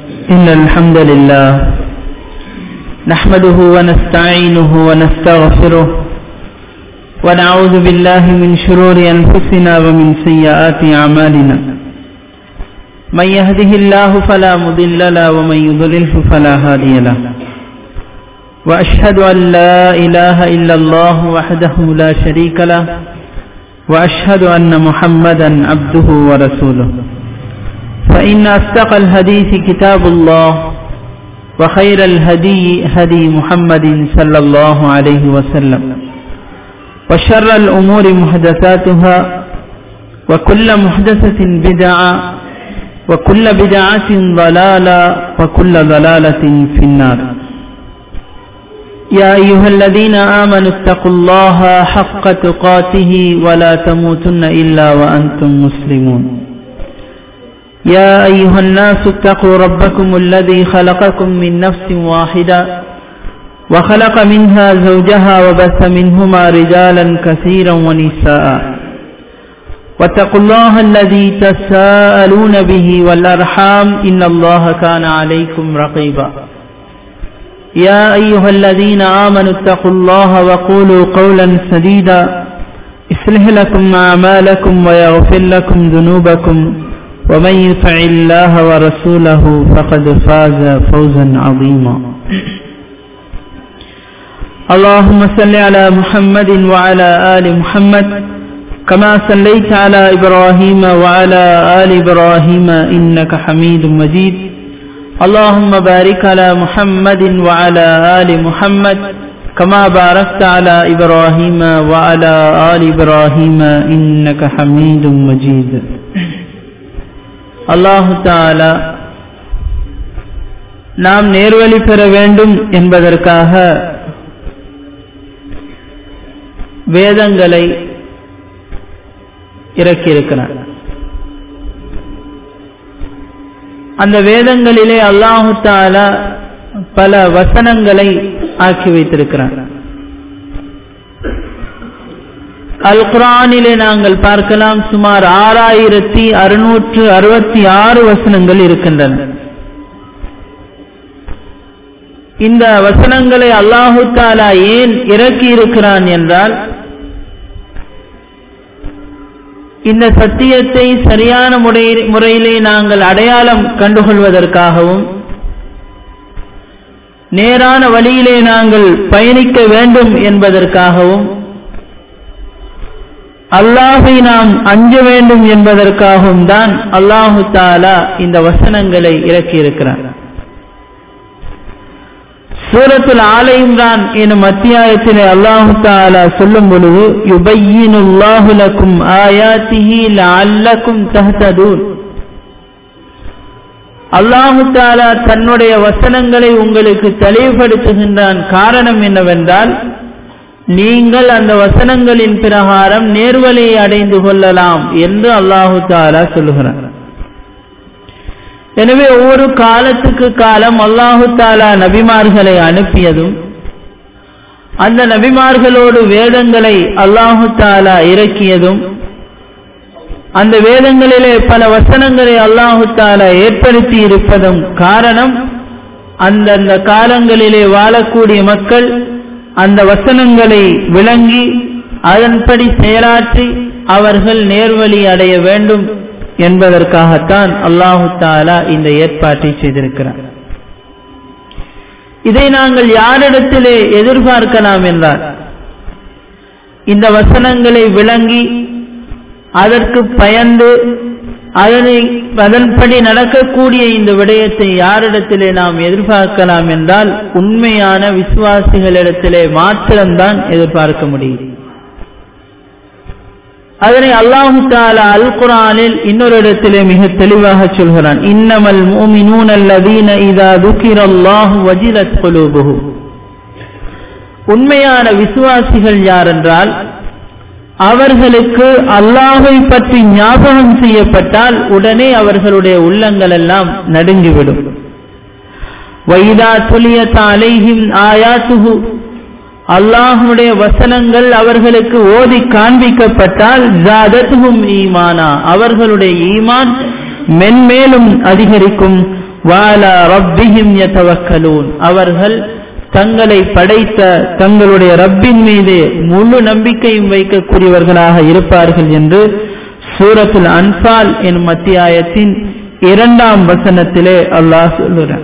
إن الحمد لله نحمده ونستعينه ونستغفره ونعوذ بالله من شرور أنفسنا ومن سيئات أعمالنا من يهده الله فلا مضل له ومن يضلله فلا هادي له وأشهد أن لا إله إلا الله وحده لا شريك له وأشهد أن محمدا عبده ورسوله فإن أصدق الحديث كتاب الله وخير الهدي هدي محمد صلى الله عليه وسلم وشر الأمور محدثاتها وكل محدثة بدعة وكل بدعة ضلالة وكل ضلالة في النار يا أيها الذين آمنوا اتقوا الله حق تقاته ولا تموتن إلا وأنتم مسلمون يا أيها الناس اتقوا ربكم الذي خلقكم من نفس واحدة وخلق منها زوجها وبث منهما رجالا كثيرا ونساء واتقوا الله الذي تساءلون به والأرحام إن الله كان عليكم رقيبا يا أيها الذين آمنوا اتقوا الله وقولوا قولا سديدا يصلح لكم أعمالكم ويغفر لكم ذنوبكم ومن يطع الله ورسوله فقد فاز فوزا عظيما اللهم صل على محمد وعلى آل محمد كما صليت على إبراهيم وعلى آل إبراهيم إنك حميد مجيد اللهم بارك على محمد وعلى آل محمد كما باركت على إبراهيم وعلى آل إبراهيم إنك حميد مجيد அல்லாஹு தாலா நாம் நேர்வழி பெற வேண்டும் என்பதற்காக வேதங்களை இறக்கியிருக்கிறார் அந்த வேதங்களிலே அல்லாஹு தாலா பல வசனங்களை ஆக்கி வைத்திருக்கிறார் அல் குரானிலே நாங்கள் பார்க்கலாம் சுமார் ஆறாயிரத்தி அறுநூற்று அறுபத்தி ஆறு வசனங்கள் இருக்கின்றன இந்த வசனங்களை அல்லாஹு தாலா ஏன் இறக்கி இருக்கிறான் என்றால் இந்த சத்தியத்தை சரியான முறையிலே நாங்கள் அடையாளம் கண்டுகொள்வதற்காகவும் நேரான வழியிலே நாங்கள் பயணிக்க வேண்டும் என்பதற்காகவும் அல்லாஹை நாம் அஞ்ச வேண்டும் என்பதற்காகவும் தான் அல்லாஹு தாலா இந்த வசனங்களை இறக்கியிருக்கிறார் சூரத்தில் ஆலை இம்ரான் எனும் அத்தியாயத்திலே அல்லாஹு தாலா சொல்லும் பொழுது யுபையினுல்லாஹுலக்கும் ஆயாத்திஹி லஅல்லக்கும் தஹ்ததூன் அல்லாஹு தாலா தன்னுடைய வசனங்களை உங்களுக்கு தெளிவுபடுத்துகின்றான் காரணம் என்னவென்றால் நீங்கள் அந்த வசனங்களின் பிரகாரம் நேர்வழியை அடைந்து கொள்ளலாம் என்று அல்லாஹு தாலா சொல்லுகிறார் எனவே ஒவ்வொரு காலத்துக்கு காலம் அல்லாஹு தாலா நபிமார்களை அனுப்பியதும் அந்த நபிமார்களோடு வேதங்களை அல்லாஹு தாலா இறக்கியதும் அந்த வேதங்களிலே பல வசனங்களை அல்லாஹு தாலா ஏற்படுத்தி இருப்பதும் காரணம் அந்தந்த காலங்களிலே வாழக்கூடிய மக்கள் அந்த வசனங்களை விளங்கி அதன்படி செயலாற்றி அவர்கள் நேர்வழி அடைய வேண்டும் என்பதற்காகத்தான் அல்லாஹு தாலா இந்த ஏற்பாட்டை செய்திருக்கிறார் இதை நாங்கள் யாரிடத்திலே எதிர்பார்க்கலாம் என்றால் இந்த வசனங்களை விளங்கி அதற்கு பயந்து அதனை அதன்படி நடக்கக்கூடிய இந்த விடயத்தை யாரிடத்திலே நாம் எதிர்பார்க்கலாம் என்றால் உண்மையான விசுவாசிகளிடத்திலே மாத்திரம்தான் எதிர்பார்க்க முடியும் அதனை அல்லாஹு தாலா அல் குரானில் இன்னொரு இடத்திலே மிக தெளிவாக சொல்கிறான் இன்னமல் மூமினூன் அல்லதீன இதா துக்கிரல்லாஹு வஜிலத் குலூபுஹு உண்மையான விசுவாசிகள் யார் என்றால் அவர்களுக்கு அல்லாஹை பற்றி ஞாபகம் செய்யப்பட்டால் உடனே அவர்களுடைய உள்ளங்கள் எல்லாம் நடுங்கிவிடும் வைதா துலியத் அலைஹிம் ஆயாத்துஹு அல்லாஹுடைய வசனங்கள் அவர்களுக்கு ஓதி காண்பிக்கப்பட்டால் ஜாதத்துகும் ஈமானா அவர்களுடைய ஈமான் மென்மேலும் அதிகரிக்கும் வாலா ரப்பிஹிம் யதவக்கலூன் அவர்கள் தங்களை படைத்த தங்களுடைய ரப்பின் மீது முழு நம்பிக்கையும் வைக்கக்கூடியவர்களாக இருப்பார்கள் என்று சூரத்துல் அன்பால் எனும் அத்தியாயத்தின் இரண்டாம் வசனத்திலே அல்லாஹ் சொல்லுகிறார்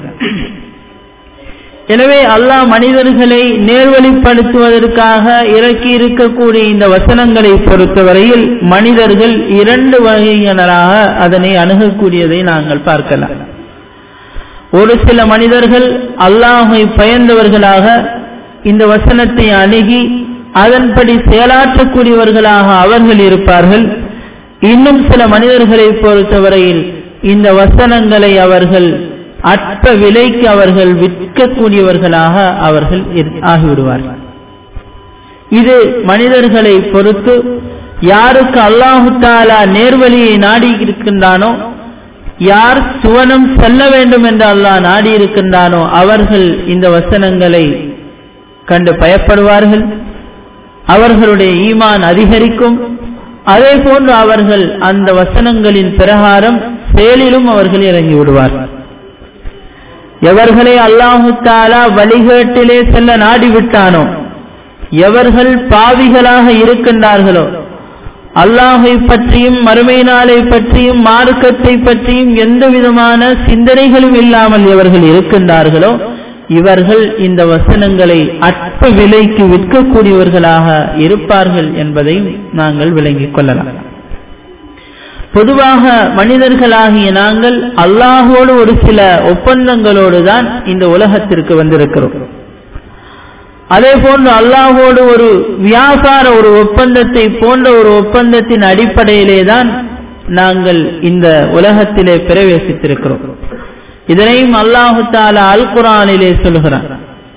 எனவே அல்லாஹ் மனிதர்களை நேர்வழிப்படுத்துவதற்காக இறக்கி இருக்கக்கூடிய இந்த வசனங்களை பொறுத்தவரையில் மனிதர்கள் இரண்டு வகையினராக அதனை அணுகக்கூடியதை நாங்கள் பார்க்கலாம் ஒரு சில மனிதர்கள் அல்லாஹை பயந்தவர்களாக இந்த வசனத்தை அணுகி அதன்படி செயலாற்றக்கூடியவர்களாக அவர்கள் இருப்பார்கள் இன்னும் சில மனிதர்களை பொறுத்தவரையில் இந்த வசனங்களை அவர்கள் அற்ப விலைக்கு அவர்கள் விற்கக்கூடியவர்களாக அவர்கள் ஆகிவிடுவார்கள் இது மனிதர்களை பொறுத்து யாருக்கு அல்லாஹு தாலா நேர்வழியை நாடி இருக்கின்றானோ யார் சுவனம் செல்ல வேண்டும் என்று அல்லாஹ் நாடி இருக்கின்றானோ அவர்கள் இந்த வசனங்களை கண்டு பயப்படுவார்கள் அவர்களுடைய ஈமான் அதிகரிக்கும் அதே போன்று அவர்கள் அந்த வசனங்களின் பிரகாரம் செயலிலும் அவர்கள் இறங்கி விடுவார்கள் எவர்களை அல்லாஹு தாலா வழிகேட்டிலே செல்ல நாடிவிட்டானோ எவர்கள் பாவிகளாக இருக்கின்றார்களோ அல்லாஹை பற்றியும் மறுமை நாளை பற்றியும் மார்க்கத்தை பற்றியும் எந்த விதமான சிந்தனைகளும் இல்லாமல் இவர்கள் இருக்கின்றார்களோ இவர்கள் இந்த வசனங்களை அற்ப விலைக்கு விற்கக்கூடியவர்களாக இருப்பார்கள் என்பதையும் நாங்கள் விளங்கிக் கொள்ளலாம் பொதுவாக மனிதர்களாகிய நாங்கள் அல்லாஹோடு ஒரு சில ஒப்பந்தங்களோடு தான் இந்த உலகத்திற்கு வந்திருக்கிறோம் அதே போன்று அல்லாஹோடு ஒரு வியாபார ஒரு ஒப்பந்தத்தை போன்ற ஒரு ஒப்பந்தத்தின் அடிப்படையிலே தான் நாங்கள் இந்த உலகத்திலே பிரவேசித்திருக்கிறோம் இதனையும் அல்லாஹு தாலா அல் குரானிலே சொல்கிறான்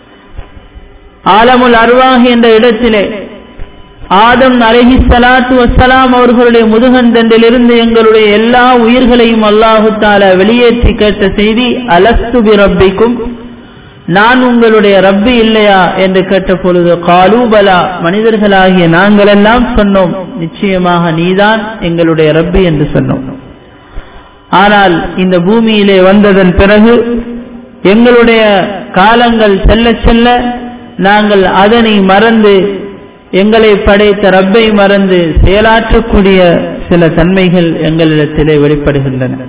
ஆலமுல் அருவாஹ் என்ற இடத்திலே ஆதம் அலஹி சலாத்து வசலாம் அவர்களுடைய முதுகந்தண்டிலிருந்து எங்களுடைய எல்லா உயிர்களையும் அல்லாஹு தாலா வெளியேற்றி கேட்ட செய்தி அலஸ்து ரப்பிக்கும் நான் உங்களுடைய ரப்பி இல்லையா என்று கேட்ட பொழுது காலூபலா மனிதர்களாகிய நாங்கள் எல்லாம் சொன்னோம் நிச்சயமாக நீதான் எங்களுடைய ரப்பி என்று சொன்னோம் ஆனால் இந்த பூமியிலே வந்ததன் பிறகு எங்களுடைய காலங்கள் செல்ல செல்ல நாங்கள் அதனை மறந்து எங்களை படைத்த ரப்பை மறந்து செயலாற்றக்கூடிய சில தன்மைகள் எங்களிடத்திலே வெளிப்படுகின்றன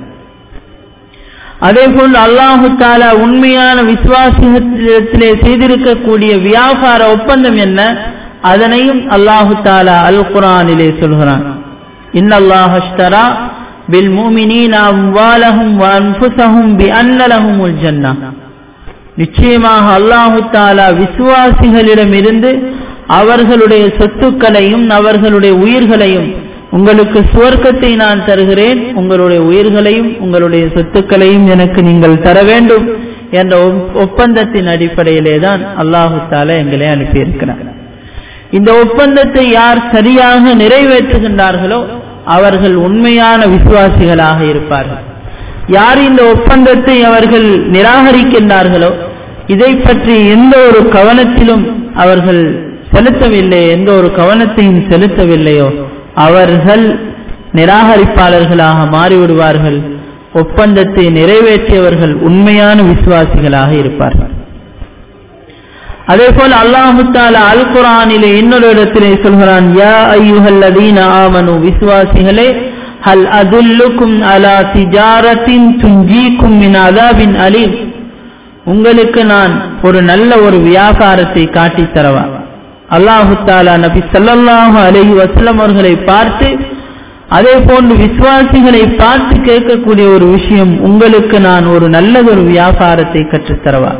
அதே போன்று அல்லாஹு தாலா உண்மையான விசுவாசத்திலே செய்திருக்கக்கூடிய வியாபார ஒப்பந்தம் என்ன அதனையும் அல்லாஹு தாலா அல் குரானிலே சொல்கிறான் இன்னல்லாஹ்தரா பில் மூமினீன அம்வாலஹும் வன்ஃபுஸஹும் பிஅன்ன லஹுமுல் ஜன்னah நிச்சயமாக அல்லாஹு தாலா விசுவாசிகளிடமிருந்து அவர்களுடைய சொத்துக்களையும் அவர்களுடைய உயிர்களையும் உங்களுக்கு சுவர்க்கத்தை நான் தருகிறேன் உங்களுடைய உயிர்களையும் உங்களுடைய சொத்துக்களையும் எனக்கு நீங்கள் தர வேண்டும் என்ற ஒப்பந்தத்தின் அடிப்படையிலே தான் அல்லாஹு தாலா எங்களை அனுப்பியிருக்கிறார் இந்த ஒப்பந்தத்தை யார் சரியாக நிறைவேற்றுகின்றார்களோ அவர்கள் உண்மையான விசுவாசிகளாக இருப்பார்கள் யார் இந்த ஒப்பந்தத்தை அவர்கள் நிராகரிக்கின்றார்களோ இதை பற்றி எந்த ஒரு கவனத்திலும் அவர்கள் செலுத்தவில்லை எந்த ஒரு கவனத்தையும் செலுத்தவில்லையோ அவர்கள் நிராகரிப்பாளர்களாக மாறிவிடுவார்கள் ஒப்பந்தத்தை நிறைவேற்றியவர்கள் உண்மையான விசுவாசிகளாக இருப்பார்கள் அதே போல அல்லாஹு தாலா அல் குரானிலே இன்னொரு இடத்திலே சொல்கிறான் யா ஐயுஹல்லதீன ஆமனு விசுவாசிகளே ஹல் அதுல்லுக்கும் அலா திஜாரத்தின் துஞ்சிக்கும் மின் அதாபின் அலீம் உங்களுக்கு நான் ஒரு நல்ல ஒரு வியாபாரத்தை காட்டித் தரவா அல்லாஹு தாலா நபி சல்லல்லாஹு அலைஹி வஸல்லம் அவர்களை பார்த்து அதே போன்று விசுவாசிகளை பார்த்து கேட்கக்கூடிய ஒரு விஷயம் உங்களுக்கு நான் ஒரு நல்லதொரு வியாபாரத்தை கற்றுத்தரவா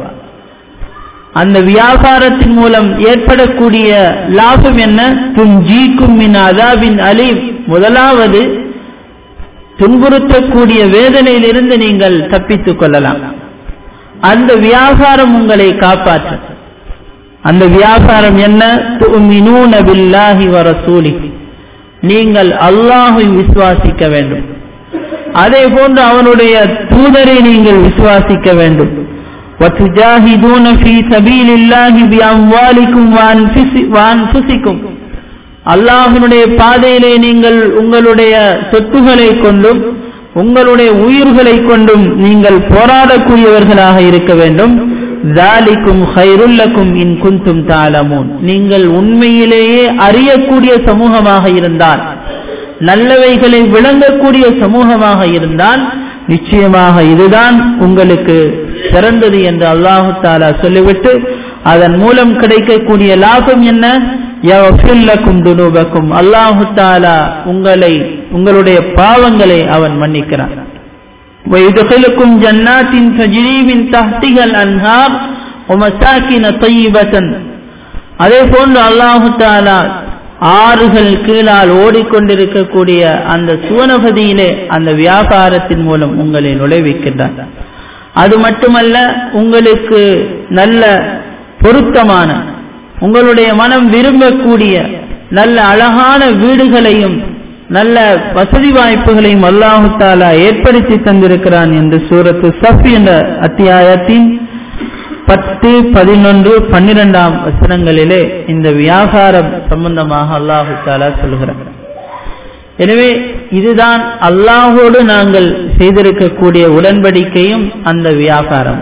அந்த வியாபாரத்தின் மூலம் ஏற்படக்கூடிய லாபம் என்ன துன்ஜீக்கும் மின் அதாபின் அலீம் முதலாவது துன்புறுத்தக்கூடிய வேதனையிலிருந்து நீங்கள் தப்பித்துக் கொள்ளலாம் அந்த வியாபாரம் உங்களை காப்பாற்றும் அந்த வியாபாரம் என்ன துமினூன பில்லாஹி வ ரசூலிஹி நீங்கள் அல்லாஹை விசுவாசிக்க வேண்டும் அதே போன்று அவனுடைய தூதரை நீங்கள் விசுவாசிக்க வேண்டும் وَتُجَاهِدُونَ فِي سَبِيلِ اللَّهِ بِأَمْوَالِكُمْ وَأَنفُسِكُمْ அல்லாஹ்வினுடைய பாதையிலே நீங்கள் உங்களுடைய சொத்துக்களை கொண்டும் உங்களுடைய உயிர்களை கொண்டும் நீங்கள் போராடக்கூடியவர்களாக இருக்க வேண்டும் தாலிக்கும் ஹைருல்லக்கும் இன் குந்தும் தாளமூன் நீங்கள் உண்மையிலேயே அறியக்கூடிய சமூகமாக இருந்தால் நல்லவைகளை விளங்கக்கூடிய சமூகமாக இருந்தால் நிச்சயமாக இதுதான் உங்களுக்கு சிறந்தது என்று அல்லாஹு தாலா சொல்லிவிட்டு அதன் மூலம் கிடைக்கக்கூடிய லாபம் என்ன யஃபில்லக்கும் துனூபக்கும் அல்லாஹு தாலா உங்களை உங்களுடைய பாவங்களை அவன் மன்னிக்கிறான் ويدخلكم جنات تجري من تحتها الأنهار ومساكن طيبة அதே போன்று அல்லாஹு தாலா ஆறுகள் கீழால் ஓடிக்கொண்டிருக்கக்கூடிய அந்த சுவனபதியிலே அந்த வியாபாரத்தின் மூலம் உங்களை நுழைவிக்கின்றார் அது மட்டுமல்ல உங்களுக்கு நல்ல பொருத்தமான உங்களுடைய மனம் விரும்பக்கூடிய நல்ல அழகான வீடுகளையும் நல்ல வசதி வாய்ப்புகளையும் அல்லாஹு தாலா ஏற்படுத்தி தந்திருக்கிறான் என்று சூரத்து சஃப் என்ற அத்தியாயத்தின் பத்து பதினொன்று பன்னிரெண்டாம் வசனங்களிலே இந்த வியாபாரம் சம்பந்தமாக அல்லாஹு தாலா சொல்கிறார் எனவே இதுதான் அல்லாஹோடு நாங்கள் செய்திருக்கக்கூடிய உடன்படிக்கையும் அந்த வியாபாரம்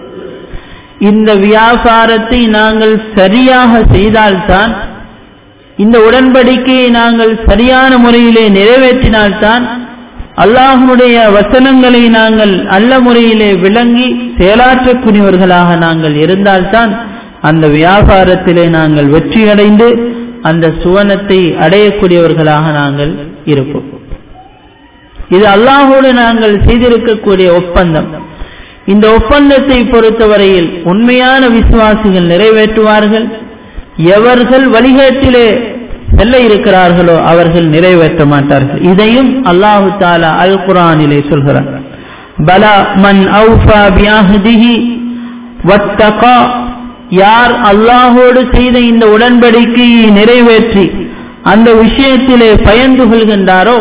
இந்த வியாபாரத்தை நாங்கள் சரியாக செய்தால்தான் இந்த உடன்படிக்கையை நாங்கள் சரியான முறையிலே நிறைவேற்றினால்தான் அல்லாஹனுடைய வசனங்களை நாங்கள் நல்ல முறையிலே விளங்கி செயலாற்றக்கூடியவர்களாக நாங்கள் இருந்தால்தான் அந்த வியாபாரத்திலே நாங்கள் வெற்றியடைந்து அந்த சுவனத்தை அடையக்கூடியவர்களாக நாங்கள் இருப்போம் இது அல்லாஹோடு நாங்கள் செய்திருக்கக்கூடிய ஒப்பந்தம் இந்த ஒப்பந்தத்தை பொறுத்தவரையில் உண்மையான விசுவாசிகள் நிறைவேற்றுவார்கள் எவர்கள் வழிகேட்டிலே செல்ல இருக்கிறார்களோ அவர்கள் நிறைவேற்ற மாட்டார்கள் இதையும் அல்லாஹு தாலா அல் குரானிலே சொல்கிறார் பலா மன் அவுஃபா பியாஹதிஹி வத்தகா யார் அல்லாஹோடு செய்த இந்த உடன்படிக்கையை நிறைவேற்றி அந்த விஷயத்திலே பயந்து கொள்கின்றாரோ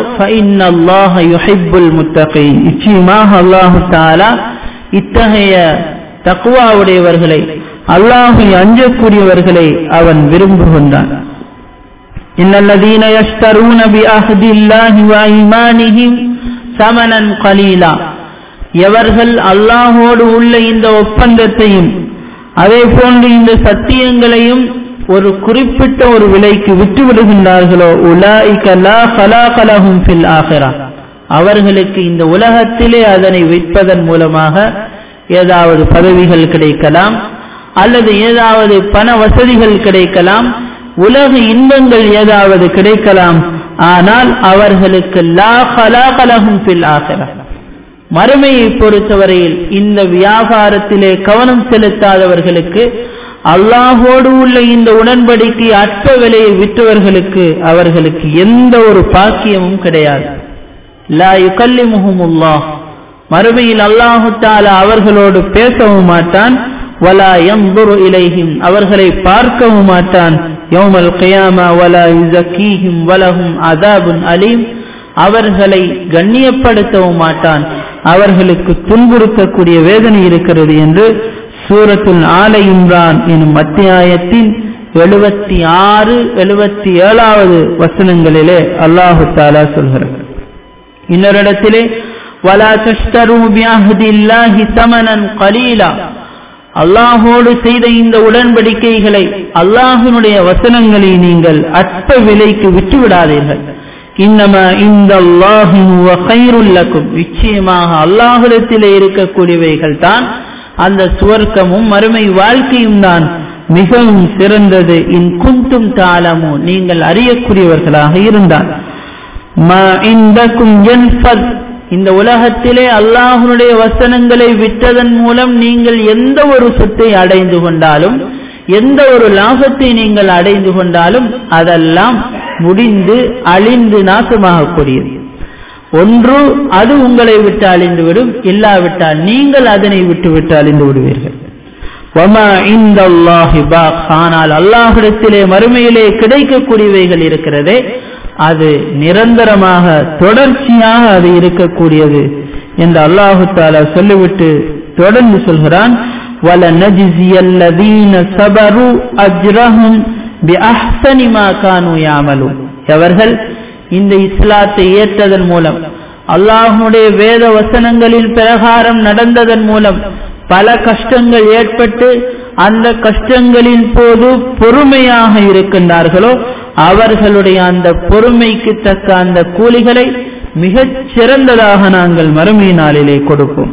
நிச்சயமாக அல்லாஹு தாலா இத்தகைய தக்குவாவுடையவர்களை அல்லாஹை அஞ்சக்கூடியவர்களை அவன் விரும்புகின்றான் إن الذين يشترون بعهد الله وأيمانهم ثمنا قليلا எவர்கள் அல்லாஹோடு உள்ள இந்த ஒப்பந்தத்தையும் அதே போன்று இந்த சத்தியங்களையும் ஒரு குறிப்பிட்ட ஒரு விலைக்கு விட்டு விடுகின்றார்களோ உலாய்க லா கலாகலகும் ஃபில் ஆகிறா அவர்களுக்கு இந்த உலகத்திலே அதனை விற்பதன் மூலமாக ஏதாவது பதவிகள் கிடைக்கலாம் அல்லது ஏதாவது பண வசதிகள் கிடைக்கலாம் உலக இன்பங்கள் ஏதாவது கிடைக்கலாம் ஆனால் அவர்களுக்கு லா கலாகலகும் பில் ஆகிறா மறுமையை பொறுத்தவரையில் இந்த வியாபாரத்திலே கவனம் செலுத்தாதவர்களுக்கு அல்லாஹோடு உள்ள இந்த உடன்படிக்கை அற்ப விலையை விற்றவர்களுக்கு அவர்களுக்கு எந்த ஒரு பாக்கியமும் கிடையாது லா யுகல்லிமுஹுமுல்லாஹ் மறுமையில் அல்லாஹு தாலா அவர்களோடு பேசவும் மாட்டான் வலா எம்புரு இலைஹிம் அவர்களை பார்க்கவும் மாட்டான் யௌமல் கியாமா வலா யுசக்கீஹிம் வலஹும் அதாபுன் அலீம் அவர்களை கண்ணியப்படுத்தவும் மாட்டான் அவர்களுக்கு துன்புறுத்தக்கூடிய வேதனை இருக்கிறது என்று சூரத்துல் ஆலை இம்ரான் எனும் அத்தியாயத்தின் எழுபத்தி ஆறு எழுபத்தி ஏழாவது வசனங்களிலே அல்லாஹு தாலா சொல்கிறார் இன்னொரு இடத்திலே வலா தஷ்தரு பியாஹதில்லாஹி சமனன் கலீலா அல்லாஹோடு செய்த இந்த உடன்படிக்கைகளை அல்லாஹினுடைய வசனங்களை நீங்கள் அற்ப விலைக்கு விட்டு விடாதீர்கள் இன்னமா இந்த அல்லாஹின் நிச்சயமாக அல்லாஹிடத்திலே இருக்கக்கூடியவைகள் தான் அந்த சுவர்க்கமும் மறுமை வாழ்க்கையும் தான் மிகவும் சிறந்தது இன் குந்தும் தாளமோ நீங்கள் அறியக்கூடியவர்களாக இருந்தால் இந்த உலகத்திலே அல்லாஹனுடைய வசனங்களை விட்டதன் மூலம் நீங்கள் எந்த ஒரு சொத்தை அடைந்து கொண்டாலும் எந்த ஒரு லாபத்தை நீங்கள் அடைந்து கொண்டாலும் அதெல்லாம் முடிந்து அழிந்து நாசமாகக்கூடியது ஒன்று அது உங்களை விட்டு அழிந்துவிடும் இல்லாவிட்டால் நீங்கள் அதனை விட்டு விட்டு அழிந்து விடுவீர்கள் ஆனால் அல்லாஹிடத்திலே மறுமையிலே கிடைக்கக்கூடியவைகள் இருக்கிறதே அது நிரந்தரமாக தொடர்ச்சியாக அது இருக்கக்கூடியது என்று அல்லாஹு தாலா சொல்லிவிட்டு தொடர்ந்து சொல்கிறான் وَلَنَجْزِيَ الَّذِينَ صَبَرُوا أَجْرَهُمْ بِأَحْسَنِ مَا كَانُوا يَعْمَلُونَ அவர்கள் இந்த இஸ்லாத்தை ஏற்றதன் மூலம் அல்லாஹனுடைய வேத வசனங்களின் பிரகாரம் நடந்ததன் மூலம் பல கஷ்டங்கள் ஏற்பட்டு அந்த கஷ்டங்களின் போது பொறுமையாக இருக்கின்றார்களோ அவர்களுடைய அந்த பொறுமைக்கு தக்க அந்த கூலிகளை மிகச் சிறந்ததாக நாங்கள் மறுமை நாளிலே கொடுப்போம்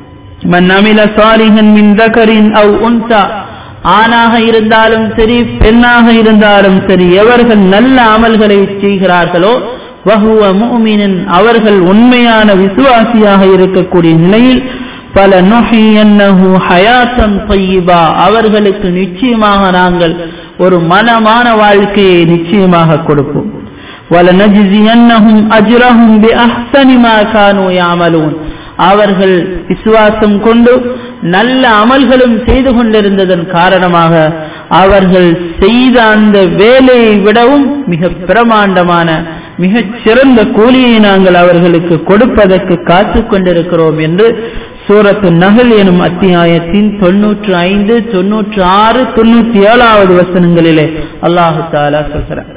மன் அமில சாலிஹன் மின் தகரின் அவ் உன்சா ஆணாக இருந்தாலும் சரி பெண்ணாக இருந்தாலும் சரி எவர்கள் நல்ல அமல்களை செய்கிறார்களோ வஹுவ முஃமினன் அவர்கள் உண்மையான விசுவாசியாக இருக்கக்கூடிய நிலையில் பல நுஹியன்னஹு ஹயாத்தன் தய்யிபா அவர்களுக்கு நிச்சயமாக நாங்கள் ஒரு மனமான வாழ்க்கையை நிச்சயமாக கொடுப்போம் وَلَنَجْزِيَنَّهُمْ أَجْرَهُمْ بِأَحْسَنِ مَا كَانُوا يَعْمَلُونَ அவர்கள் விசுவாசம் கொண்டு நல்ல அமல்களும் செய்து கொண்டிருந்ததன் காரணமாக அவர்கள் செய்த அந்த வேலையை விடவும் மிக பிரமாண்டமான மிகச் சிறந்த கூலியை நாங்கள் அவர்களுக்கு கொடுப்பதற்கு காத்து கொண்டிருக்கிறோம் என்று சூரத்து நகல் எனும் அத்தியாயத்தின் தொன்னூற்று ஐந்து தொன்னூற்று ஆறு தொன்னூற்றி ஏழாவது வசனங்களிலே அல்லாஹு தாலா சொல்கிறார்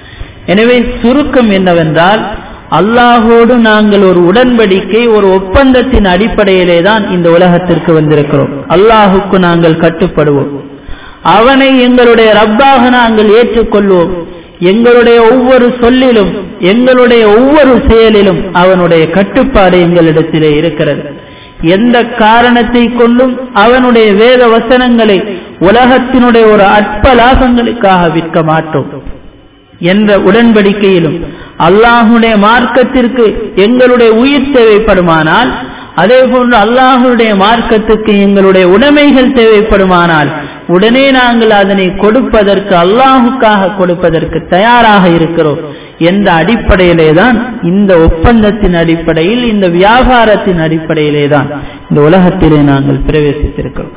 எனவே சுருக்கம் என்னவென்றால் அல்லாஹோடு நாங்கள் ஒரு உடன்படிக்கை ஒரு ஒப்பந்தத்தின் அடிப்படையிலே தான் இந்த உலகத்திற்கு வந்திருக்கிறோம் அல்லாஹுக்கு நாங்கள் கட்டுப்படுவோம் அவனை எங்களுடைய ரப்பாக நாங்கள் ஏற்றுக்கொள்வோம் எங்களுடைய ஒவ்வொரு சொல்லிலும் எங்களுடைய ஒவ்வொரு செயலிலும் அவனுடைய கட்டுப்பாடு எங்களிடத்திலே இருக்கிறது எந்த காரணத்தை கொண்டும் அவனுடைய வேத வசனங்களை உலகத்தினுடைய ஒரு அற்ப லாபங்களுக்காக விற்க மாட்டோம் என்ற உடன்படிக்கையிலும் அல்லாஹுடைய மார்க்கத்திற்கு எங்களுடைய உயிர் தேவைப்படுமானால் அதே போன்று அல்லாஹுடைய மார்க்கத்துக்கு எங்களுடைய உடைமைகள் தேவைப்படுமானால் உடனே நாங்கள் அதனை கொடுப்பதற்கு அல்லாஹுக்காக கொடுப்பதற்கு தயாராக இருக்கிறோம் என்ற அடிப்படையிலே தான் இந்த ஒப்பந்தத்தின் அடிப்படையில் இந்த வியாபாரத்தின் அடிப்படையிலே தான் இந்த உலகத்திலே நாங்கள் பிரவேசித்திருக்கிறோம்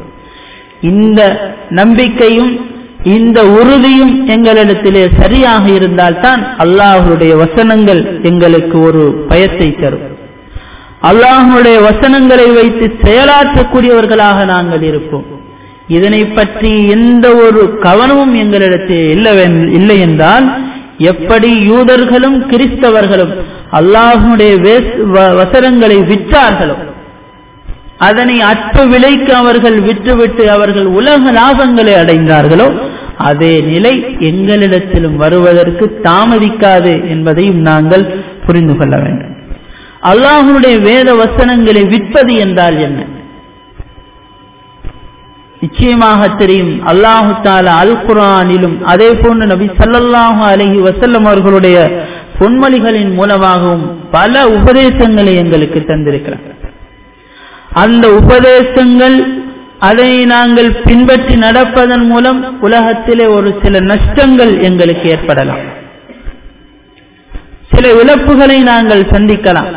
இந்த நம்பிக்கையும் இந்த உறுதியும் எங்களிடத்திலே சரியாக இருந்தால்தான் அல்லாஹுடைய வசனங்கள் எங்களுக்கு ஒரு பயத்தை தரும் அல்லாஹுடைய வசனங்களை வைத்து செயலாற்றக்கூடியவர்களாக நாங்கள் இருப்போம் இதனை பற்றி எந்த ஒரு கவனமும் எங்களிடத்தில் இல்லை என்றால் எப்படி யூதர்களும் கிறிஸ்தவர்களும் அல்லாஹுடைய வசனங்களை விற்றார்களோ அதனை அற்ப விலைக்கு அவர்கள் விற்றுவிட்டு அவர்கள் உலக லாபங்களை அடைந்தார்களோ அதே நிலை எங்களிடத்திலும் வருவதற்கு தாமதிக்காது என்பதையும் நாங்கள் புரிந்து கொள்ள வேண்டும் அல்லாஹனுடைய வேத வசனங்களை விற்பது என்றால் என்ன நிச்சயமாக தெரியும் அல்லாஹு தாலா அல் குரானிலும் அதே போன்று நபி சல்லல்லாஹு அலஹி வசல்லம் அவர்களுடைய பொன்மொழிகளின் மூலமாகவும் பல உபதேசங்களை எங்களுக்கு தந்திருக்கிறார் அந்த உபதேசங்கள் அதை நாங்கள் பின்பற்றி நடப்பதன் மூலம் உலகத்திலே ஒரு சில நஷ்டங்கள் எங்களுக்கு ஏற்படலாம் சில இழப்புகளை நாங்கள் சந்திக்கலாம்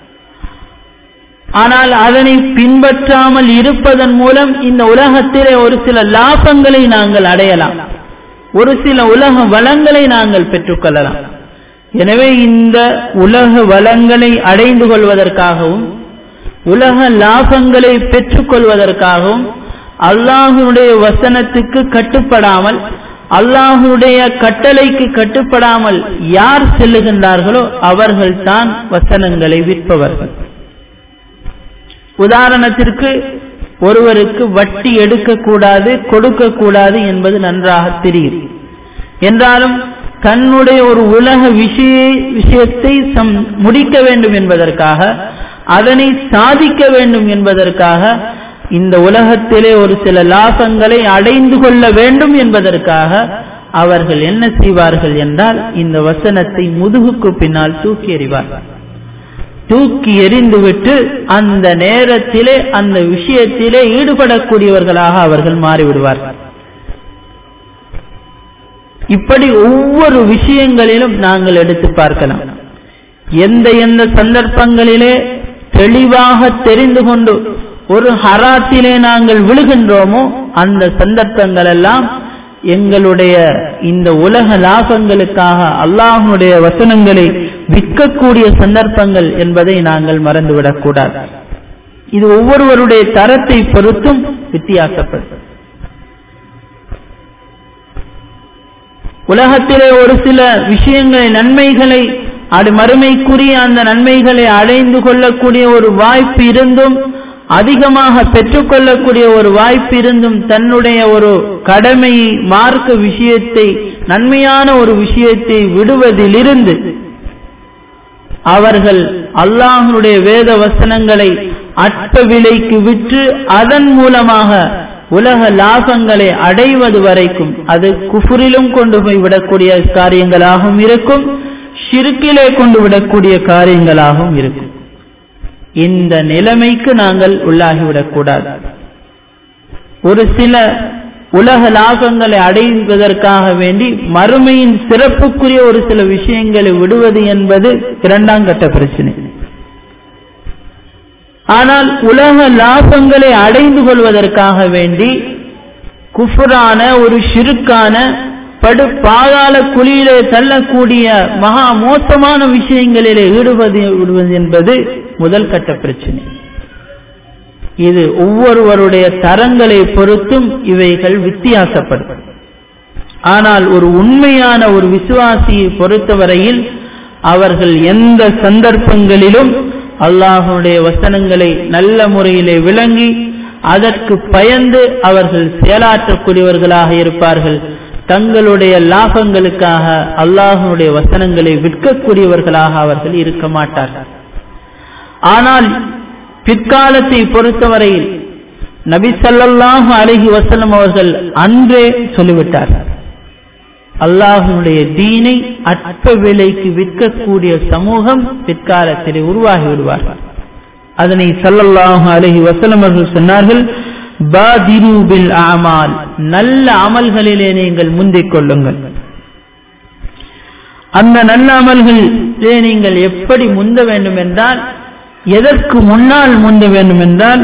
ஆனால் அதனை பின்பற்றாமல் இருப்பதன் மூலம் இந்த உலகத்திலே ஒரு சில லாபங்களை நாங்கள் அடையலாம் ஒரு சில உலக வளங்களை நாங்கள் பெற்றுக்கொள்ளலாம் எனவே இந்த உலக வளங்களை அடைந்து கொள்வதற்காகவும் உலக லாபங்களை பெற்றுக்கொள்வதற்காகவும் அல்லாஹுடைய வசனத்துக்கு கட்டுப்படாமல் அல்லாஹுடைய கட்டளைக்கு கட்டுப்படாமல் யார் செல்லுகின்றார்களோ அவர்கள் தான் வசனங்களை விற்பவர்கள் உதாரணத்திற்கு ஒருவருக்கு வட்டி எடுக்கக்கூடாது கொடுக்கக்கூடாது என்பது நன்றாக தெரியும் என்றாலும் தன்னுடைய ஒரு உலக விஷய விஷயத்தை முடிக்க வேண்டும் என்பதற்காக அதனை சாதிக்க வேண்டும் என்பதற்காக இந்த உலகத்திலே ஒரு சில லாபங்களை அடைந்து கொள்ள வேண்டும் என்பதற்காக அவர்கள் என்ன செய்வார்கள் என்றால் இந்த வசனத்தை முதுகுக்கு பின்னால் தூக்கி எறிவார்கள் தூக்கி எறிந்துவிட்டு அந்த நேரத்திலே அந்த விஷயத்திலே ஈடுபடக்கூடியவர்களாக அவர்கள் மாறிவிடுவார்கள் இப்படி ஒவ்வொரு விஷயங்களிலும் நாங்கள் எடுத்து பார்க்கலாம் எந்த எந்த சந்தர்ப்பங்களிலே தெளிவாக தெரிந்து கொண்டு ஒரு ஹராத்திலே நாங்கள் விழுகின்றோமோ அந்த சந்தர்ப்பங்கள் எல்லாம் எங்களுடைய இந்த உலக லாபங்களுக்காக அல்லாஹனுடைய வசனங்களை விற்கக்கூடிய சந்தர்ப்பங்கள் என்பதை நாங்கள் மறந்துவிடக்கூடாது இது ஒவ்வொருவருடைய தரத்தை பொறுத்தும் வித்தியாசப்படும் உலகத்திலே ஒரு சில விஷயங்களை நன்மைகளை அது மறுமைக்குரிய அந்த நன்மைகளை அடைந்து கொள்ளக்கூடிய ஒரு வாய்ப்பு இருந்தும் அதிகமாக பெற்றுக்கொள்ளக்கூடிய ஒரு வாய்ப்பு இருந்தும் தன்னுடைய ஒரு கடமை மார்க்க விஷயத்தை நன்மையான ஒரு விஷயத்தை விடுவதிலிருந்து அவர்கள் அல்லாஹனுடைய வேத வசனங்களை அற்ப விலைக்கு விற்று அதன் மூலமாக உலக லாபங்களை அடைவது வரைக்கும் அது குஃபுரிலும் கொண்டு போய் விடக்கூடிய காரியங்களாகவும் இருக்கும் ஷிருக்கிலே கொண்டு விடக்கூடிய காரியங்களாகவும் இருக்கும் இந்த நிலைமைக்கு நாங்கள் உள்ளாகிவிடக்கூடாது ஒரு சில உலக லாபங்களை அடைவதற்காக வேண்டி மறுமையின் சிறப்புக்குரிய ஒரு சில விஷயங்களை விடுவது என்பது இரண்டாம் கட்ட பிரச்சனை ஆனால் உலக லாபங்களை அடைந்து கொள்வதற்காக வேண்டி குஃபுரான ஒரு ஷிருக்கான படு பாதாள குழியிலே தள்ளக்கூடிய மகா மோசமான விஷயங்களிலே ஈடுபது விடுவது என்பது முதல் கட்ட பிரச்சனை இது ஒவ்வொருவருடைய தரங்களை பொறுத்தும் இவைகள் வித்தியாசப்படும் ஆனால் ஒரு உண்மையான ஒரு விசுவாசியை பொறுத்தவரையில் அவர்கள் எந்த சந்தர்ப்பங்களிலும் அல்லாஹனுடைய வசனங்களை நல்ல முறையிலே விளங்கி அதற்கு பயந்து அவர்கள் செயலாற்றக்கூடியவர்களாக இருப்பார்கள் தங்களுடைய லாபங்களுக்காக அல்லாஹனுடைய வசனங்களை விற்கக்கூடியவர்களாக அவர்கள் இருக்க மாட்டார்கள் ஆனால் பிற்காலத்தை பொறுத்தவரையில் நபி சல்லாஹு அலஹி வசலம் அவர்கள் அன்றே சொல்லிவிட்டார்கள் அல்லாஹனுடைய தீனை அற்ப விலைக்கு விற்கக்கூடிய சமூகம் பிற்காலத்திலே உருவாகி விடுவார்கள் அதனை சல்லல்லாஹு அலஹி வசலம் அவர்கள் சொன்னார்கள் பாதிரூபில் அமால் நல்ல அமல்களிலே நீங்கள் முந்திக் கொள்ளுங்கள் அந்த நல்ல அமல்களிலே நீங்கள் எப்படி முந்த வேண்டும் என்றால் எதற்கு முன்னால் முந்த வேண்டும் என்றால்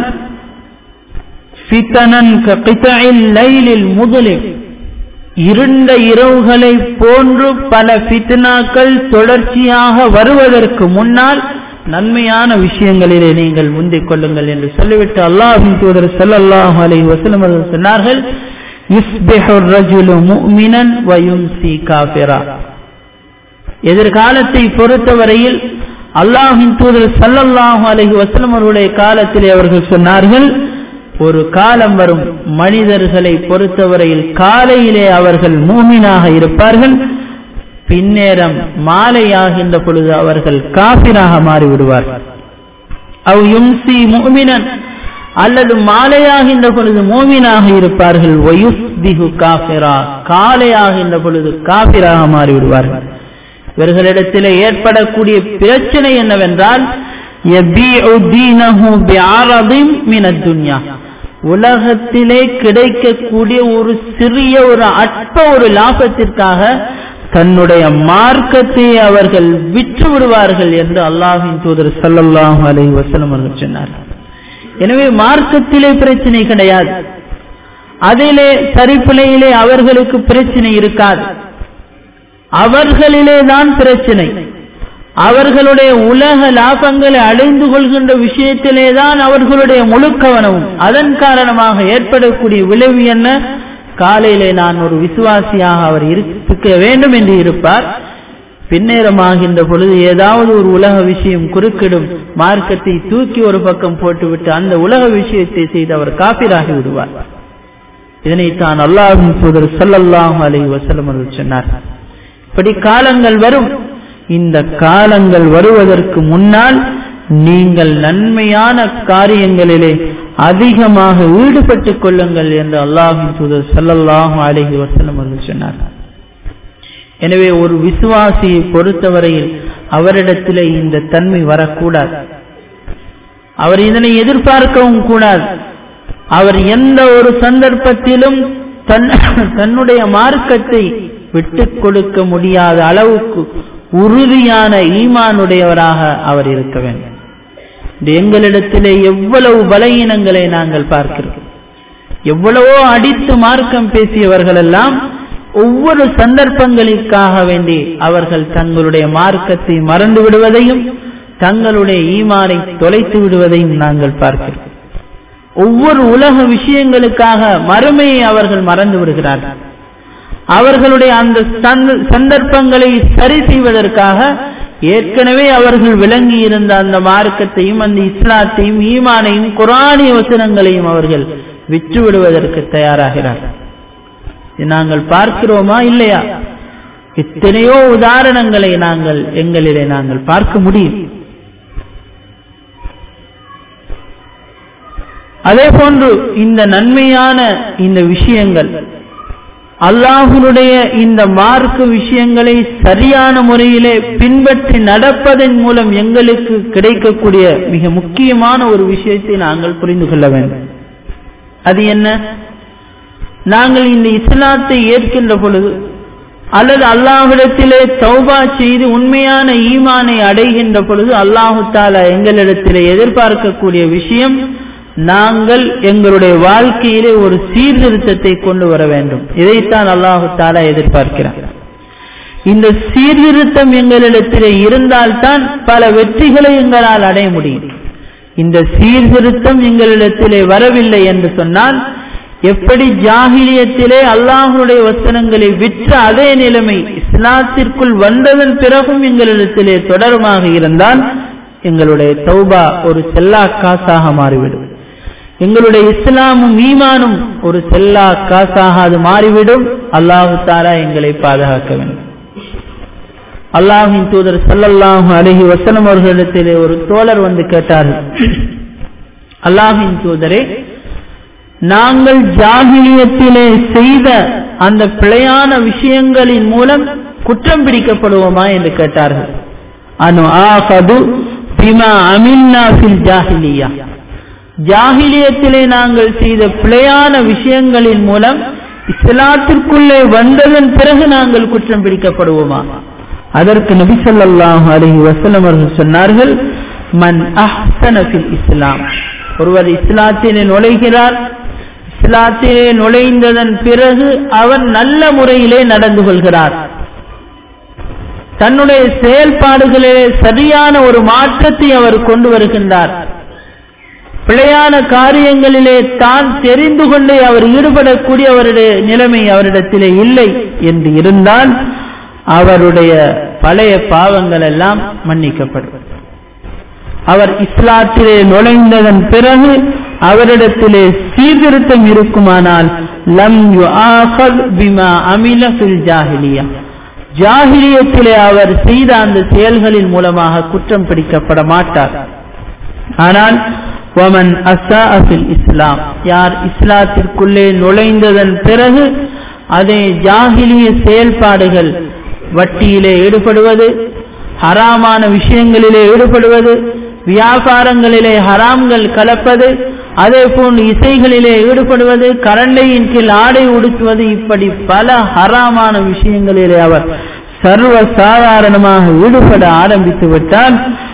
ஃபிதனன் ககிதஇல் லைலில் முதலில் இருண்ட இரவுகளை போன்று பல ஃபித்னாக்கள் தொடர்ச்சியாக வருவதற்கு முன்னால் நன்மையான விஷயங்களிலே நீங்கள் முந்திக் கொள்ளுங்கள் என்று சொல்லிவிட்டு அல்லாஹின் தூதர் ஸல்லல்லாஹு அலைஹி வஸல்லம் அவர்கள் சொன்னார்கள் யுஸ்பிஹு ரஜுலு முஃமினன் வ யும்சி காஃபிரா எதிர்காலத்தை பொறுத்தவரையில் அல்லாஹின் தூதர் ஸல்லல்லாஹு அலைஹி வஸல்லம் அவருடைய காலத்திலே அவர்கள் சொன்னார்கள் ஒரு காலம் வரும் மனிதர்களை பொறுத்தவரையில் காலையிலே அவர்கள் மூமினாக இருப்பார்கள் பின்னேரம் மாலையாகின்ற பொழுது அவர்கள் காபிராக மாறிவிடுவார்கள் அவ் யும்சி முமினன் அல்லது மாலையாகின்ற பொழுது மோமினாக இருப்பார்கள் வயுஸ்பிஹு காபிரா காலையாகின்ற பொழுது காபிராக மாறிவிடுவார்கள் இவர்களிடத்தில் ஏற்படக்கூடிய பிரச்சனை என்னவென்றால் உலகத்திலே கிடைக்கக்கூடிய ஒரு சிறிய ஒரு அற்ப ஒரு லாபத்திற்காக தன்னுடைய மார்க்கத்தை அவர்கள் விற்று விடுவார்கள் என்று அல்லாஹின் தூதர் சல்லல்லாஹு அலைஹி வஸல்லம் அவர்கள் சொன்னார் எனவே மார்க்கத்திலே பிரச்சனை கிடையாது அதிலே சரிப்பிழையிலே அவர்களுக்கு பிரச்சனை இருக்காது அவர்களிலே தான் பிரச்சனை அவர்களுடைய உலக லாபங்களை அடைந்து கொள்கின்ற விஷயத்திலே தான் அவர்களுடைய முழு கவனமும் அதன் காரணமாக ஏற்படக்கூடிய விளைவு என்ன காலையிலே நான் ஒரு விசுவாசியாக அவர் இருக்க வேண்டும் என்று இருப்பார் பின்னேரமாகின்ற பொழுது ஏதாவது ஒரு உலக விஷயம் குறுக்கிடும் மார்க்கத்தை தூக்கி ஒரு பக்கம் போட்டுவிட்டு அந்த உலக விஷயத்தை செய்து அவர் காப்பிராகி விடுவார் இதனைத்தான் அல்லாஹின் தூதர் சல்லல்லாஹு அலை வசலம் அவர்கள் சொன்னார் இப்படி காலங்கள் வரும் இந்த காலங்கள் வருவதற்கு முன்னால் நீங்கள் நன்மையான காரியங்களிலே அதிகமாக ஈடுபட்டுக் கொள்ளுங்கள் என்று அல்லாஹின் தூதர் சல்லல்லாஹு அலைஹி வசல்லம் அவர்கள் சொன்னார் எனவே ஒரு விசுவாசியை பொறுத்தவரையில் அவரிடத்திலே இந்த தன்மை வரக்கூடாது அவர் இதனை எதிர்பார்க்கவும் கூடாது அவர் எந்த ஒரு சந்தர்ப்பத்திலும் தன்னுடைய மார்க்கத்தை விட்டுக் கொடுக்க முடியாத அளவுக்கு உறுதியான ஈமானுடையவராக அவர் இருக்க வேண்டும் எங்களிடத்திலே எவ்வளவு பலகீனங்களை நாங்கள் பார்க்கிறோம் எவ்வளவோ அடித்து மார்க்கம் பேசியவர்கள் எல்லாம் ஒவ்வொரு சந்தர்ப்பங்களுக்காக வேண்டி அவர்கள் தங்களுடைய மார்க்கத்தை மறந்து விடுவதையும் தங்களுடைய ஈமானை தொலைத்து விடுவதையும் நாங்கள் பார்க்கிறோம் ஒவ்வொரு உலக விஷயங்களுக்காக மறுமையை அவர்கள் மறந்து விடுகிறார்கள் அவர்களுடைய அந்த சந்தர்ப்பங்களை சரி செய்வதற்காக ஏற்கனவே அவர்கள் விளங்கி இருந்த அந்த மார்க்கத்தையும் அந்த இஸ்லாத்தையும் ஈமானையும் குரானிய வசனங்களையும் அவர்கள் விற்று விடுவதற்கு தயாராகிறார்கள் நாங்கள் பார்க்கிறோமா இல்லையா எத்தனையோ உதாரணங்களை நாங்கள் எங்களிலே நாங்கள் பார்க்க முடியும் அதே போன்று இந்த நன்மையான இந்த விஷயங்கள் அல்லாஹுடைய இந்த மார்க்க விஷயங்களை சரியான முறையிலே பின்பற்றி நடப்பதன் மூலம் எங்களுக்கு கிடைக்கக்கூடிய மிக முக்கியமான ஒரு விஷயத்தை நாங்கள் புரிந்து கொள்ள வேண்டும் அது என்ன நாங்கள் இந்த இஸ்லாத்தை ஏற்கின்ற பொழுது அல்லது அல்லாஹிடத்திலே தௌபா செய்து உண்மையான ஈமானை அடைகின்ற பொழுது அல்லாஹு தாலா எங்களிடத்திலே எதிர்பார்க்கக்கூடிய விஷயம் நாங்கள் எங்களுடைய வாழ்க்கையிலே ஒரு சீர்திருத்தத்தை கொண்டு வர வேண்டும் இதைத்தான் அல்லாஹு தாலா எதிர்பார்க்கிறார் இந்த சீர்திருத்தம் எங்களிடத்திலே இருந்தால்தான் பல வெற்றிகளை எங்களால் அடைய முடியும் இந்த சீர்திருத்தம் எங்களிடத்திலே வரவில்லை என்று சொன்னால் எப்படி ஜாகிலியத்திலே அல்லாஹனுடைய வசனங்களை விற்ற அதே நிலைமை இஸ்லாத்திற்குள் வந்ததன் பிறகும் எங்களிடத்திலே தொடருமாக இருந்தால் எங்களுடைய தௌபா ஒரு செல்லா காசாக மாறிவிடும் எங்களுடைய இஸ்லாமும் ஈமானும் ஒரு செல்லா காசாக அது மாறிவிடும் அல்லாஹு தாரா எங்களை பாதுகாக்க வேண்டும் அல்லாஹின் தூதர் சல்லல்லாஹு அலஹி வசனம் அவர்களிடத்திலே ஒரு தோழர் வந்து கேட்டார்கள் அல்லாஹின் தூதரே நாங்கள் ஜாகிலியத்திலே செய்த அந்த பிழையான விஷயங்களின் மூலம் குற்றம் பிடிக்கப்படுவோமா என்று கேட்டார்கள் அனு ஆகது பிமா அமின்னா ஃபில் ஜாஹிலியா ஜாகிலியத்திலே நாங்கள் செய்த பிழையான விஷயங்களின் மூலம் இஸ்லாத்திற்குள்ளே வந்ததன் பிறகு நாங்கள் குற்றம் பிடிக்கப்படுவோமா அதற்கு நபி சொல்லாஹு அலஹி வசலம் அவர்கள் சொன்னார்கள் மன் அஹ்சன ஃபில் இஸ்லாம் ஒருவர் இஸ்லாத்திலே நுழைகிறார் இஸ்லாத்திலே நுழைந்ததன் பிறகு அவர் நல்ல முறையிலே நடந்து கொள்கிறார் தன்னுடைய செயல்பாடுகளிலே சரியான ஒரு மாற்றத்தை அவர் கொண்டு வருகின்றார் பிழையான காரியங்களிலே தான் தெரிந்து கொண்டே அவர் ஈடுபடக்கூடிய அவருடைய நிலைமை அவரிடத்திலே இல்லை என்று இருந்தால் அவருடைய பழைய பாவங்கள் எல்லாம் மன்னிக்கப்படும் அவர் இஸ்லாத்திலே நுழைந்ததன் பிறகு அவரிடத்திலே சீர்திருத்தம் இருக்குமானால் லம் பிமா அமில ஃபில் ஜாஹிலியா ஜாகிலியத்திலே அவர் செய்த அந்த செயல்களின் மூலமாக குற்றம் பிடிக்கப்பட மாட்டார் ஆனால் ஒமன் அசா அஃபில் இஸ்லாம் யார் இஸ்லாத்திற்குள்ளே நுழைந்ததன் பிறகு அதே ஜாகிலிய செயல்பாடுகள் வட்டியிலே ஈடுபடுவது ஹராமான விஷயங்களிலே ஈடுபடுவது வியாபாரங்களிலே ஹராம்கள் கலப்பது அதே போன்று இசைகளிலே ஈடுபடுவது கரண்டையின் கீழ் ஆடை உடுத்துவது இப்படி பல ஹராமான விஷயங்களிலே அவர் சர்வ சாதாரணமாக ஈடுபட ஆரம்பித்து விட்டால்